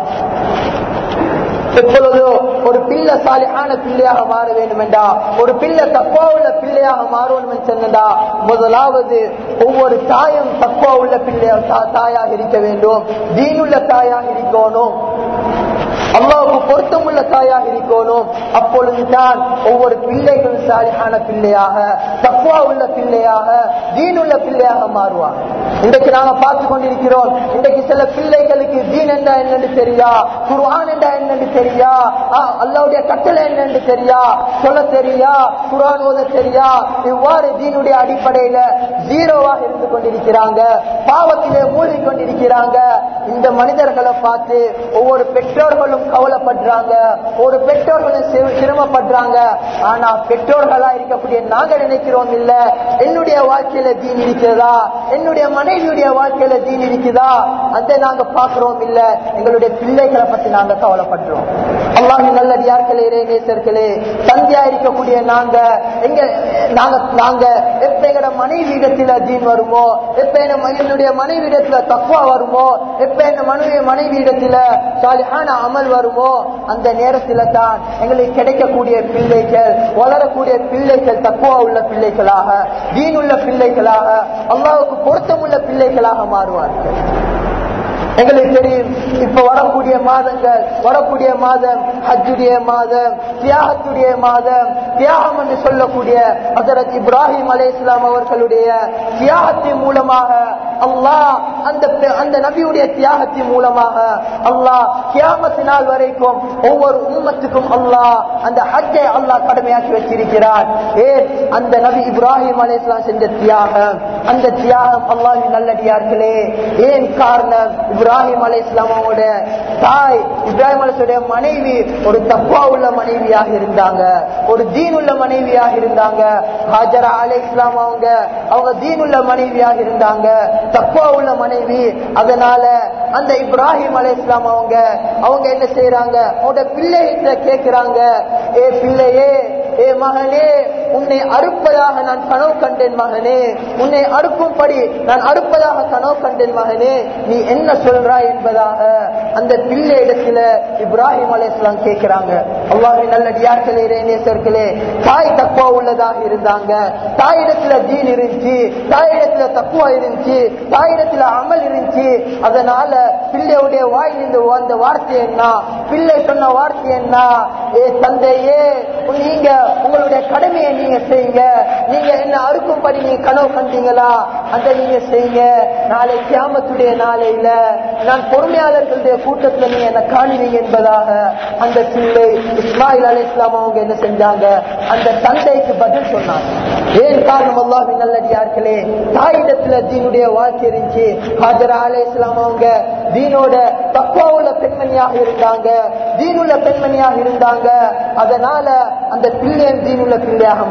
எப்பொழுதோ ஒரு பிள்ளை சாலியான பிள்ளையாக மாற வேண்டும் என்றா ஒரு பிள்ளை தக்குவா உள்ள பிள்ளையாக மாறணும் சொன்னதா முதலாவது ஒவ்வொரு தாயும் தக்குவா உள்ள பிள்ளையா தா- தாயாக இருக்க வேண்டும் தீனுள்ள தாயாக இருக்கணும் அல்லாவுக்கு பொருத்தமுள்ள தாயாக இருக்கணும் அப்பொழுதுதான் ஒவ்வொரு பிள்ளைகள் சாலியான பிள்ளையாக தக்குவா உள்ள பிள்ளையாக தீனுள்ள பிள்ளையாக மாறுவார் இன்றைக்கு நாங்க பார்த்து கொண்டிருக்கிறோம் இன்றைக்கு சில பிள்ளைகளுக்கு தீன் என்றா என்னன்னு தெரியா குர்ஆன் என்றா என்னன்னு தெரியா ஆ, அல்லாவுடைய கட்டளை என்னன்னு தெரியா சொல்ல தெரியா குர்ஆன் ஓத தெரியா இவ்வாறு தீனுடைய அடிப்படையில ஜீரோவாக இருந்து கொண்டிருக்கிறாங்க பாவத்திலே மூழ்கி கொண்டிருக்கிறாங்க இந்த மனிதர்களை பார்த்து ஒவ்வொரு பெற்றோர்களும் கவலைப்படுறாங்க ஒரு பெற்றோர்களும் சிர- சிரமப்படுறாங்க ஆனா பெற்றோர்களா இருக்கக்கூடிய நாங்க நினைக்கிறோம் இல்ல என்னுடைய வாழ்க்கையில தீன் இருக்கிறதா என்னுடைய மனைவியுடைய வாழ்க்கையில தீன் இருக்குதா அதை நாங்க பாக்குறோம் இல்ல எங்களுடைய பிள்ளைகளை பத்தி நாங்க கவலைப்படுறோம் அல்லாஹ் நல்லடியார்களே நேசர்களே தந்தையா இருக்கக்கூடிய நாங்க எங்க நாங்க நாங்க எப்ப எங்கட மனைவி இடத்துல தீன் வருமோ எப்ப என்ன என்னுடைய மனைவி இடத்துல தக்குவா வருமோ எப்ப என்ன மனைவி மனைவி இடத்துல சாலிஹான அமல் வருமோ அந்த நேரத்துல தான் எங்களுக்கு கிடைக்கக்கூடிய பிள்ளைகள் வளரக்கூடிய பிள்ளைகள் தக்குவா உள்ள பிள்ளைகளாக தீன் உள்ள பிள்ளைகளாக அல்லாவுக்கு பொருத்தமுள்ள பிள்ளைகளாக மாறுவார்கள் எங்களுக்கு தெரியும் இப்ப வரக்கூடிய மாதங்கள் வரக்கூடிய மாதம் ஹஜ்ஜுடைய மாதம் தியாகத்துடைய மாதம் தியாகம் என்று சொல்லக்கூடிய ஹசரத் இப்ராஹிம் அலை இஸ்லாம் அவர்களுடைய தியாகத்தின் மூலமாக அல்லாஹ் அந்த பெ- அந்த நபியுடைய தியாகத்தின் மூலமாக அல்லாஹ் கியாமத்து நாள் வரைக்கும் ஒவ்வொரு உம்மத்துக்கும் அல்லாஹ் அந்த ஹஜ்ஜை அல்லாஹ் கடமையாக்கி வச்சிருக்கிறார் ஏன் அந்த நபி இப்ராஹிம் அலை இஸ்லாம் செஞ்ச தியாகம் அந்த தியாகம் அல்லாஹின் நல்லடியார்களே ஏன் காரணம் இப்ராஹிம் அலை இஸ்லாமோட தாய் இப்ராஹிம் அலிஸ்லாமுடைய மனைவி ஒரு தப்பா உள்ள மனைவியாக இருந்தாங்க ஒரு தீன் உள்ள மனைவியாக இருந்தாங்க ஹாஜரா அலை இஸ்லாம் அவங்க அவங்க தீன் உள்ள மனைவியாக இருந்தாங்க தப்பா உள்ள மனைவி அதனால அந்த இப்ராஹிம் அலை இஸ்லாம் அவங்க அவங்க என்ன செய்யறாங்க அவங்களோட பிள்ளைகிட்ட கேட்கிறாங்க ஏ பிள்ளையே ஏ மகனே உன்னை அறுப்பதாக நான் கனவு கண்டேன் மகனே உன்னை அறுக்கும்படி நான் அறுப்பதாக கனவு கண்டேன் மகனே நீ என்ன சொல்றாய் என்பதாக அந்த பிள்ளை இடத்துல இப்ராஹிம் அலையாம் கேட்கிறாங்க அவ்வாறு நல்ல டியார்களே நேசர்களே தாய் தக்குவா உள்ளதாக இருந்தாங்க தாயிடத்துல தீன் இருந்துச்சு தாயிடத்துல தக்குவா இருந்துச்சு தாயிடத்துல அமல் இருந்துச்சு அதனால பிள்ளையுடைய வாயிலிருந்து வந்த வார்த்தை என்ன பிள்ளை சொன்ன வார்த்தை என்ன ஏ தந்தையே நீங்க உங்களுடைய கடமையை நீங்க செய்யுங்க நீங்க என்ன அறுக்கும்படி நீங்க கனவு கண்டீங்களா அந்த நீங்க செய்யுங்க நாளை கியாமத்துடைய நாளையில நான் பொறுமையாளர்களுடைய கூட்டத்துல நீங்க என்ன காணுவீங்க என்பதாக அந்த பிள்ளை இஸ்மாயில் அலி இஸ்லாம் அவங்க என்ன செஞ்சாங்க அந்த தந்தைக்கு பதில் சொன்னாங்க ஏன் காரணம் அல்லாஹ் நல்லடியார்களே தாயிடத்துல தீனுடைய வாழ்க்கை இருந்துச்சு ஹாஜரா அலி இஸ்லாம் அவங்க தீனோட தக்குவா உள்ள பெண்மணியாக இருந்தாங்க தீனுள்ள பெண்மணியாக இருந்தாங்க அதனால அந்த பிள்ளையும் தீனுள்ள பிள்ளையாக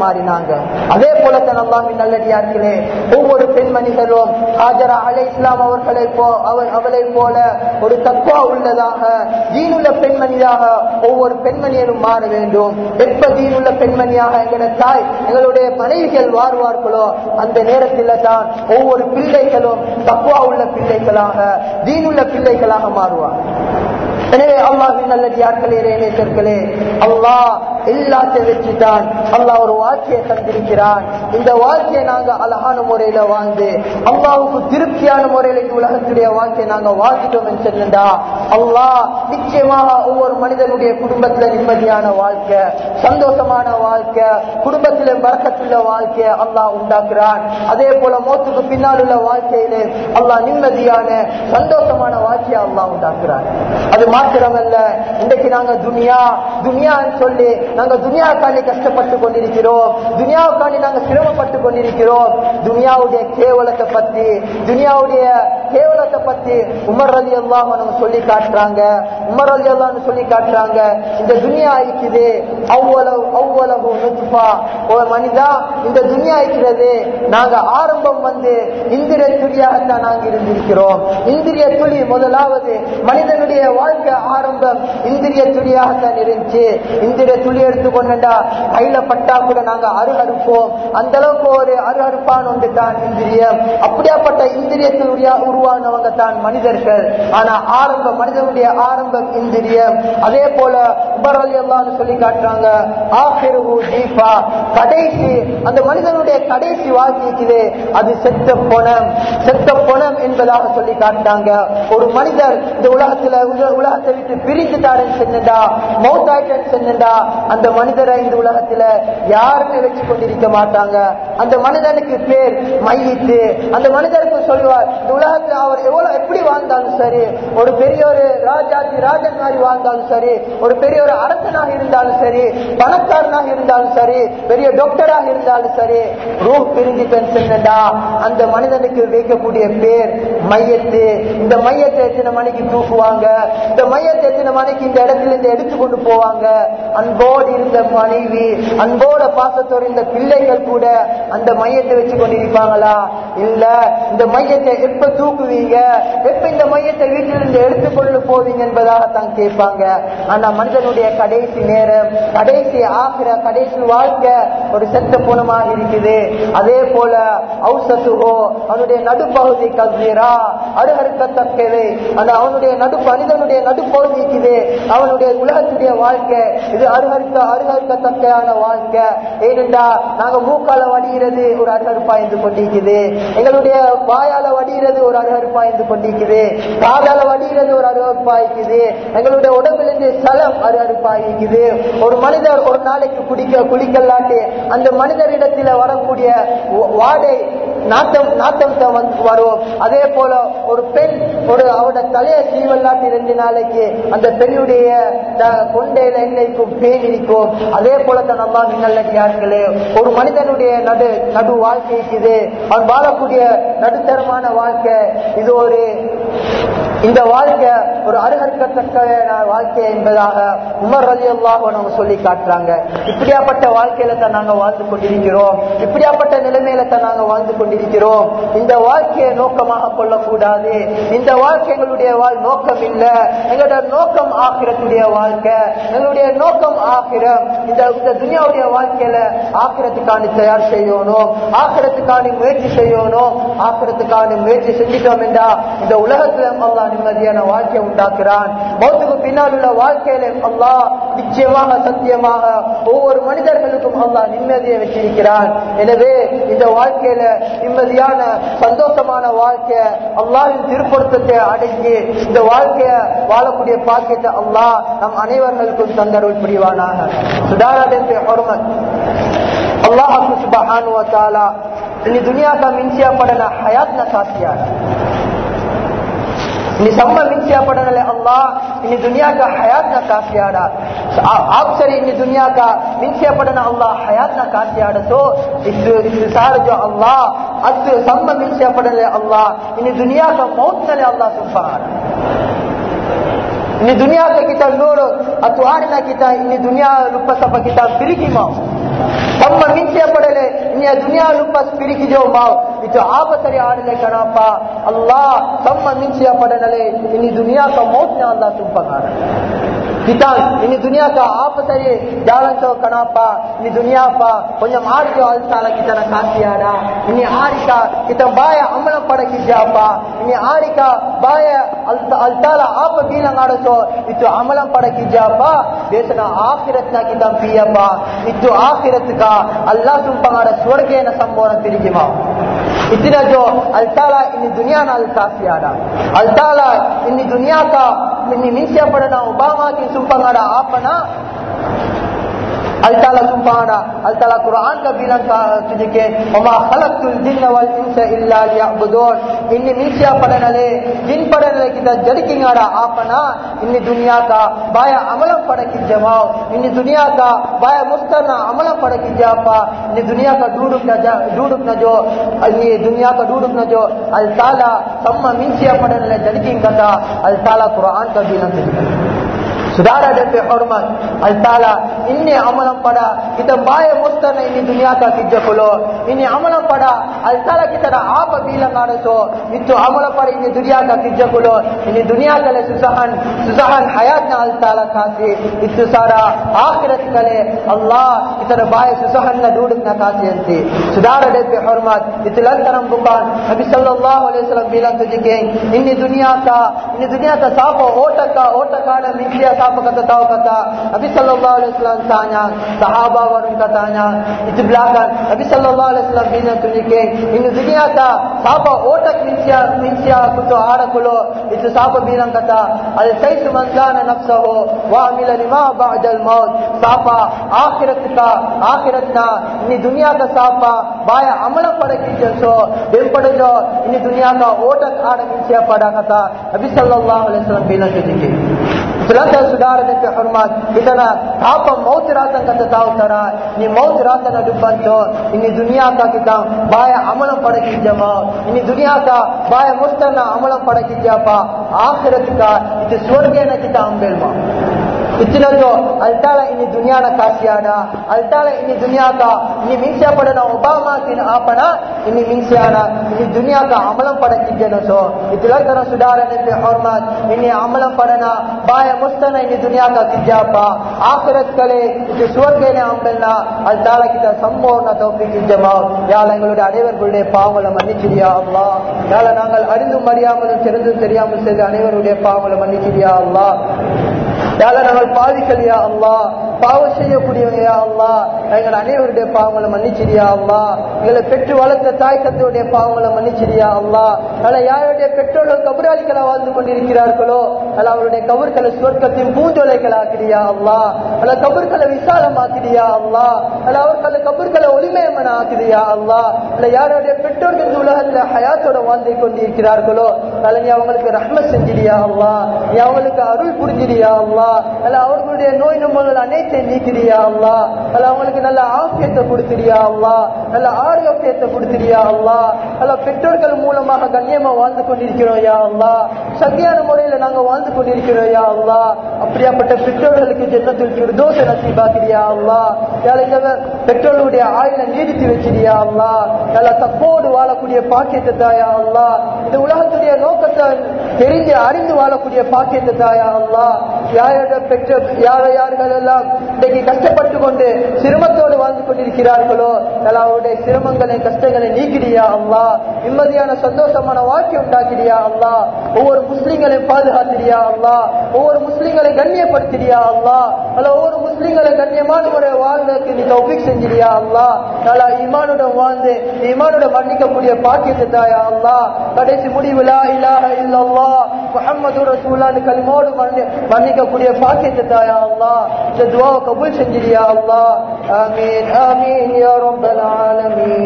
மாறினாங்க அதே போலத்தான் அல்லாஹின் நல்லடியார்களே ஒவ்வொரு பெண்மணிகளும் ஹாஜரா அலை இஸ்லாம் அவர்களை போ அவர் அவளை போல ஒரு தக்குவா உள்ளதாக தீனுள்ள பெண்மணியாக ஒவ்வொரு பெண்மணியிலும் மாற வேண்டும் எப்ப தீனுள்ள பெண்மணியாக எங்களோட தாய் எங்களுடைய மனைவிகள் வாழ்வார்களோ அந்த நேரத்தில் தான் ஒவ்வொரு பிள்ளைகளும் தக்குவா உள்ள பிள்ளைகளாக தீனுள்ள பிள்ளைகளாக மாறுவார் எனவே அல்லாஹின் நல்லடியார்களே நேசர்களே அல்லாஹ் எல்லாத்தையும் வச்சுதான் அல்லாஹ் ஒரு வாழ்க்கையை தந்திருக்கிறான் இந்த வாழ்க்கையை நாங்க அழகான முறையில வாழ்ந்து அல்லாவுக்கு திருப்தியான முறையில இந்த உலகத்துடைய வாழ்க்கையை நாங்க வாழ்ந்துட்டோம் என்று சொன்னா அல்லாஹ் நிச்சயமாக ஒவ்வொரு மனிதனுடைய குடும்பத்துல நிம்மதியான வாழ்க்கை சந்தோஷமான வாழ்க்கை குடும்பத்தில பறக்கத்துள்ள வாழ்க்கையை அல்லாஹ் உண்டாக்குறான் அதே போல மோத்துக்கு பின்னால் உள்ள வாழ்க்கையிலே அல்லாஹ் நிம்மதியான சந்தோஷமான வாழ்க்கையை அல்லாஹ் உண்டாக்குறான் அது மாத்திரமல்ல இன்றைக்கு நாங்க துனியா துனியான்னு சொல்லி நாங்க துனியாவுக்காண்டி கஷ்டப்பட்டு கொண்டிருக்கிறோம் துனியாவுக்காண்டி நாங்க சிரமப்பட்டு கொண்டிருக்கிறோம் துனியாவுடைய கேவலத்தை பத்தி துனியாவுடைய கேவலத்தை பத்தி உமர் அலி அல்லாஹ் நம்ம சொல்லி காட்டுறாங்க உமர் அலி அல்லான்னு சொல்லி காட்டுறாங்க இந்த துனியா இருக்குது அவ்வளவு அவ்வளவு நுட்பா ஒரு மனிதா இந்த துனியா இருக்கிறது நாங்க ஆரம்பம் வந்து இந்திரிய துளியாகத்தான் நாங்க இருந்திருக்கிறோம் இந்திரிய துளி முதலாவது மனிதனுடைய வாழ்க்கை ஆரம்பம் இந்திரிய துளியாகத்தான் இருந்துச்சு இந்திரிய துளி எடுத்துக்கொண்டா கையில பட்டா கூட நாங்க அருகறுப்போம் அந்த அளவுக்கு ஒரு அருகறுப்பான ஒன்று தான் இந்திரியம் அப்படியாப்பட்ட இந்திரியத்தில் உருவானவங்க தான் மனிதர்கள் ஆனா ஆரம்ப மனிதனுடைய ஆரம்பம் இந்திரியம் அதே போல உபரல் எல்லாம் சொல்லி காட்டுறாங்க ஆஹிருஹு ஜீஃபா கடைசி அந்த மனிதனுடைய கடைசி வாழ்க்கைக்குது அது செத்த பணம் செத்த பணம் என்பதாக சொல்லி காட்டாங்க ஒரு மனிதர் இந்த உலகத்துல உல- உலகத்தை விட்டு பிரிந்துட்டாருன்னு சொன்னடா மௌத்தாயிட்டன்னு சொன்னடா அந்த மனிதரை இந்த உலகத்துல யாருமே வச்சு கொண்டிருக்க மாட்டாங்க அந்த மனிதனுக்கு பேர் மையிட்டு அந்த மனிதருக்கு சொல்லுவார் இந்த உலகத்துல அவர் எவ்வளவு எப்படி வாழ்ந்தாலும் சரி ஒரு பெரிய ஒரு ராஜாதி ராஜன் மாதிரி வாழ்ந்தாலும் சரி ஒரு பெரிய ஒரு அரசனாக இருந்தாலும் சரி பணக்காரனாக இருந்தாலும் சரி பெரிய டாக்டராக இருந்தாலும் சரி ரூப் பிரிஞ்சுட்டேன்னு சொன்னடா அந்த மனிதனுக்கு வைக்கக்கூடிய பேர் மையத்து இந்த மையத்தை எத்தனை மணிக்கு தூக்குவாங்க இந்த மையத்தை எத்தனை மணிக்கு இந்த இடத்துல இருந்து எடுத்து கொண்டு போவாங்க அன்போடு இருந்த மனைவி அன்போட பாசத்தோடு இருந்த பிள்ளைகள் கூட அந்த மையத்தை வச்சு கொண்டிருப்பாங்களா இல்ல இந்த மையத்தை எப்ப தூக்குவீங்க எப்ப இந்த மையத்தை வீட்டிலிருந்து எடுத்துக்கொண்டு போவீங்க என்பதாகத்தான் கேட்பாங்க ஆனா மனிதனுடைய கடைசி நேரம் கடைசி ஆகிற கடைசி வாழ்க்கை ஒரு செத்த புணமாக இருக்குது அதே போல ஔசத்துகோ அவனுடைய நடுப்பகுதி கல்வீரா அருகருக்கத்தக்கது அந்த அவனுடைய நடு மனிதனுடைய நடுப்பகுதி இருக்குது அவனுடைய உலகத்துடைய வாழ்க்கை இது அருகருக்க அருகருக்கத்தக்கையான வாழ்க்கை ஏனென்றா நாங்க மூக்கால வடிகிறது ஒரு அருகருப்பா இருந்து கொண்டிருக்குது எங்களுடைய வாயால வடிகிறது ஒரு அருகருப்பா இருந்து கொண்டிருக்குது காதால வடிகிறது ஒரு அருகருப்பா இருக்குது எங்களுடைய உடம்பிலிருந்து சலம் அருகருப்பா இருக்குது ஒரு மனிதர் ஒரு நாளைக்கு குடிக்க குளிக்கலாட்டு அந்த மனிதரிடத்துல வரக்கூடிய வ- வாடை நாட்டம் நாட்டம் தான் வந்து வரும் அதே போல ஒரு பெண் ஒரு அவட தலையை சீவல்லாட்டி ரெண்டு நாளைக்கு அந்த பெண்ணுடைய த- கொண்டையில எண்ணைக்கும் பேன் இருக்கும் அதே போல தான் நம்ம நல்லடியார்களே ஒரு மனிதனுடைய நடு நடு வாழ்க்கை இருக்குது அவன் வாழக்கூடிய நடுத்தரமான வாழ்க்கை இது ஒரு இந்த வாழ்க்கை ஒரு அருகற்கத்தக்க வாழ்க்கை என்பதாக உமர் ரலி அவங்க சொல்லி காட்டுறாங்க இப்படியாப்பட்ட வாழ்க்கையில தான் நாங்க வாழ்ந்து கொண்டிருக்கிறோம் இப்படியாப்பட்ட நிலைமையில தான் நாங்க வாழ்ந்து கொண்டிருக்கிறோம் இந்த வாழ்க்கையை நோக்கமாக கொள்ளக்கூடாது இந்த வாழ்க்கை எங்களுடைய வாழ் நோக்கம் இல்ல எங்களுடைய நோக்கம் ஆக்கிரத்துடைய வாழ்க்கை எங்களுடைய நோக்கம் ஆக்கிரம் இந்த இந்த துனியாவுடைய வாழ்க்கையில ஆக்கிரத்துக்கான தயார் செய்யணும் ஆக்கிரத்துக்கான முயற்சி செய்யணும் ஆக்கிரத்துக்கான முயற்சி செஞ்சிட்டோம் என்றா இந்த உலகத்துல அல்லாஹ் நிம்மதியான வாழ்க்கையை உண்டாக்குறான் மௌத்துக்கு பின்னால் உள்ள வாழ்க்கையில அல்லாஹ் நிச்சயமாக சத்தியமாக ஒவ்வொரு மனிதர்களுக்கும் அல்லாஹ் நிம்மதியை வச்சிருக்கிறான் எனவே இந்த வாழ்க்கையில நிம்மதியான சந்தோஷமான வாழ்க்கை அல்லாஹின் திருப்பொருத்தத்தை அடங்கி இந்த வாழ்க்கைய வாழக்கூடிய பாக்கியத்தை அல்லாஹ் நம் அனைவர்களுக்கும் தந்தருள் புரிவானாக சுதாரணத்தை ஹொர்மத் अल्लाह सुबहान व ताला इन दुनिया का मिंसिया पड़ना हयात न साथिया इन सम्म मिंसिया पड़ने अल्लाह इन दुनिया का हयात न काफियाड़ा आप सर इन दुनिया का मिंसिया पड़ना अल्लाह हयात न काफियाड़ा तो इस इस सार जो अल्लाह अस सम्म मिंसिया पड़ने अल्लाह इन दुनिया का मौत नले अल्लाह सुबहान ini dunia ke kita nuru atau hari kita ini dunia lupa sampai kita pilih mau ತಮ್ಮ ಮಿಂಚೆ ಪಡಲೆ ಇನ್ನ ದುನಿಯಾ ಲುಪ್ಪ ಸ್ಪಿರಿಕಿಜೋ ಮಾವ್ ಇದು ಆಪಸರಿ ಆಡಲೆ ಕಣಪ್ಪ ಅಲ್ಲಾ ತಮ್ಮ ಮಿಂಚೆಯ ಪಡನಲೆ ಇನ್ನು ದುನಿಯಾ ಕ ಮೌತ್ನ ಅಲ್ಲ ತುಂಬಗಾರ கிட்டான் இனி துனியாக்கா ஆப்பசரி ஜாலச்சோ கணாப்பா இனி துனியாப்பா கொஞ்சம் ஆடிக்கோ அல்சால கிட்டன காசியாடா இனி ஆரிக்கா கிட்ட பாய அமலம் பட கிஜாப்பா இனி ஆரிக்கா பாய அல்சால ஆப்ப பீலங்காடச்சோ இத்து அமலம் பட கிஜாப்பா தேசன ஆக்கிரத்னா கிட்டம் பியப்பா இத்து ஆக்கிரத்துக்கா அல்லா தும்பங்காட ಸ್ವರ್ಗೇನ ಸಂಬೋನ ತಿರುಗಿಮಾ ಇತ್ತಿನ ಜೋ ಅಲ್ತಾಲ ಇನ್ನು ದುನಿಯಾನ ಅಲ್ ಕಾಸಿಯಾಡ ಅಲ್ತಾಲ ಇನ್ನು ದುನಿಯಾಕ ಇನ್ನು ಮಿಂಚೆ ಪಡನ ಒಬಾಮಾಕಿ ಸುಂಪಂಗಾಡ ಆಪನ ಅಲ್ತಾಲ ಸುಂಪಾಡ ಅಲ್ತಾಲ ಕುರಾನ್ ಕ ಬಿಲಂ ತುಜಿಕೆ ಒಮಾ ಖಲಕ್ತುಲ್ ಜಿನ್ನ ವಲ್ ಇನ್ಸ ಇಲ್ಲಾ ಲಿಯಅಬುದೂನ್ inni misia padanale jin padanale kita jadi ngada apana inni dunia ka baya amalan pada kijamau inni dunia ka baya mustana amalan pada kijapa inni dunia ka duduk na duduk na jo inni dunia ka duduk na jo al taala samma misia padanale jadi kata al taala quran ka bilang Saudara dan hormat Al Taala ini amalan pada kita bayar mustana ini dunia ka kijja kulo ini amalan pada Al Taala kita dah apa bilang ada so itu amalan pada ini dunia ka kijja kulo ini dunia kale susahan susahan hayatnya Al Taala kasih itu sara akhirat kale Allah kita dah bayar susahan na duduk na kasih nanti Saudara dan hormat itu lantaran bukan Nabi sallallahu alaihi wasallam bilang tu jike ini dunia ka ini dunia ka sapa otak ka otak ka ada mikir apa kata tahu kata Nabi sallallahu alaihi wasallam tanya sahaba warun katanya itu belakang Nabi sallallahu alaihi wasallam bina tunjike ini dunia ta sapa otak minsia minsia kuto ada kulo itu sapa bilang kata al kaitu man kana nafsahu wa amila lima ba'da al maut sapa akhirat ka akhiratna ini dunia ka sapa baya amala pada kijaso bempadejo ini dunia ka otak ada minsia pada kata Nabi sallallahu alaihi wasallam bilang tunjike itulah ಸುಧಾರಣೆ ಹರ್ಮಾತ್ ಇದನ್ನ ತಾಪ ಮೌತ್ ರಾತನ್ ಕತ್ತ ತಾವುತ್ತಾರ ನೀ ಮೌತ್ ರಾತನ ದುಬ್ಬಂತೋ ಇನ್ನು ದುನಿಯಾಕ ಕಿತ ಬಾಯ ಅಮಲ ಪಡಕಿದ್ಯಮ ಇನ್ನು ದುನಿಯಾಕ ಬಾಯ ಮುಸ್ತನ ಅಮಲ ಪಡಕಿದ್ಯಪ್ಪ ಆಖಿರತ್ಕ ಇದು ಸ್ವರ್ಗೇನ ಕಿತ ಅಂಬೇಲ್ಮ ಇತ್ತಿನದು ಅಲ್ತಾಳ ಇನ್ನು ದುನಿಯಾನ ಕಾಸಿಯಾಡ ಅಲ್ತಾಳ ಇನ್ನು ದುನಿಯಾಕ ಇನ್ನು ಮಿಂಸೆ ಪಡನ ಒಬಾಮಾ ಕಿನ ಆಪಣ ಇನ್ನು ಮಿಂಸೆಯಾನ ಇನ್ನು ದುನಿಯಾಕ ಅಮಲಂ ಪಡಕಿದ್ಯನ ಸೊ ಇತಿಲಕನ ಸುಧಾರಣೆ ಹೊರ್ಮಾತ್ ಇನ್ನು ಅಮಲಂ ಪಡನ ಬಾಯ ಮುಸ್ತನ ಇನ್ನು ದುನಿಯಾಕ ಕಿಜ್ಜಾಪ ஆக்கிரத் கலே இது சுவர்கேனே அம்பெல்லா அல்தால கிட்ட சம்பூர்ண தௌஃபீக் ஜமா யாழ எங்களுடைய அனைவர்களுடைய பாவங்களை மன்னிச்சிரியா அல்லா யாழ நாங்கள் அறிந்தும் அறியாமலும் தெரிந்தும் தெரியாமல் செய்த அனைவருடைய பாவங்களை மன்னிச்சிரியா அல்லா யாழ நாங்கள் பாதிக்கலையா அல்லா பாவம் செய்யக்கூடியவையா அல்லா எங்கள் அனைவருடைய பாவங்களை மன்னிச்சிரியா அல்லா எங்களை பெற்று வளர்த்த தாய் தந்தையுடைய பாவங்களை மன்னிச்சிரியா அல்லா அல்ல யாருடைய பெற்றோர்கள் கபுராளிகளா வாழ்ந்து கொண்டிருக்கிறார்களோ அல்ல அவருடைய கபர்களை சுவர்க்கத்தின் பூஞ்சோலைகளாக்கிறியா அல்லா அல்ல கபர்களை விசாலமாக்கிறியா அல்லா அல்ல அவர்களை கபர்களை ஒளிமயமன ஆக்கிறியா அல்லா அல்ல யாருடைய பெற்றோர்கள் இந்த உலகத்துல ஹயாத்தோட வாழ்ந்து கொண்டிருக்கிறார்களோ அல்ல நீ அவங்களுக்கு ரஹ்ம செஞ்சிரியா அல்லா நீ அவங்களுக்கு அருள் புரிஞ்சிரியா அல்லா அல்ல அவர்களுடைய நோய் நம்பர்கள் அனைத்து பயத்தை நீக்கிறியா அல்லா அல்ல அவங்களுக்கு நல்ல ஆசியத்தை கொடுத்திரியா அல்லா நல்ல ஆரோக்கியத்தை கொடுத்திரியா அல்லா அல்ல பெற்றோர்கள் மூலமாக கண்ணியமா வாழ்ந்து கொண்டிருக்கிறோம் யா அல்லா சத்தியான முறையில நாங்க வாழ்ந்து கொண்டிருக்கிறோம் யா அல்லா அப்படியாப்பட்ட பெற்றோர்களுக்கு ஜென்னத்தில் பிரதோஷ நசீபாக்கிறியா அல்லா இந்த பெற்றோர்களுடைய ஆயுளை நீடித்து வச்சிரியா அல்லா நல்ல தப்போடு வாழக்கூடிய பாக்கியத்தை தாயா அல்லா இந்த உலகத்துடைய நோக்கத்தை தெரிஞ்சு அறிந்து வாழக்கூடிய பாக்கியத்தை தாயா அல்லா யாரோட பெற்ற யார யார்கள் எல்லாம் இன்றைக்கு கஷ்டப்பட்டு கொண்டு சிரமத்தோடு வாழ்ந்து கொண்டிருக்கிறார்களோ அவருடைய சிரமங்களை கஷ்டங்களை நீக்கிறியா அல்லா நிம்மதியான சந்தோஷமான வாழ்க்கை உண்டாக்கிறியா அல்லா ஒவ்வொரு முஸ்லிம்களையும் பாதுகாத்திரியா அல்லா ஒவ்வொரு முஸ்லிம்களை கண்ணியப்படுத்திறியா அல்லா அல்ல ஒவ்வொரு முஸ்லிம்களை கண்ணியமான முறை வாழ்ந்ததுக்கு நீ தௌபிக் செஞ்சிரியா அல்லா நல்லா இமானுடன் வாழ்ந்து இமானுடன் மன்னிக்கக்கூடிய பாக்கியத்தை தாயா அல்லா கடைசி முடிவுலா இல்லாஹ இல்லல்லா முஹம்மது ரசூலான்னு கலிமோடு மன்னிக்கக்கூடிய பாக்கியத்தை தாயா அல்லா இந்த துவாவை கபூல் செஞ்சிரியா அல்லா ஆமீன் ஆமீன் யா ரப்பல் ஆலமீன்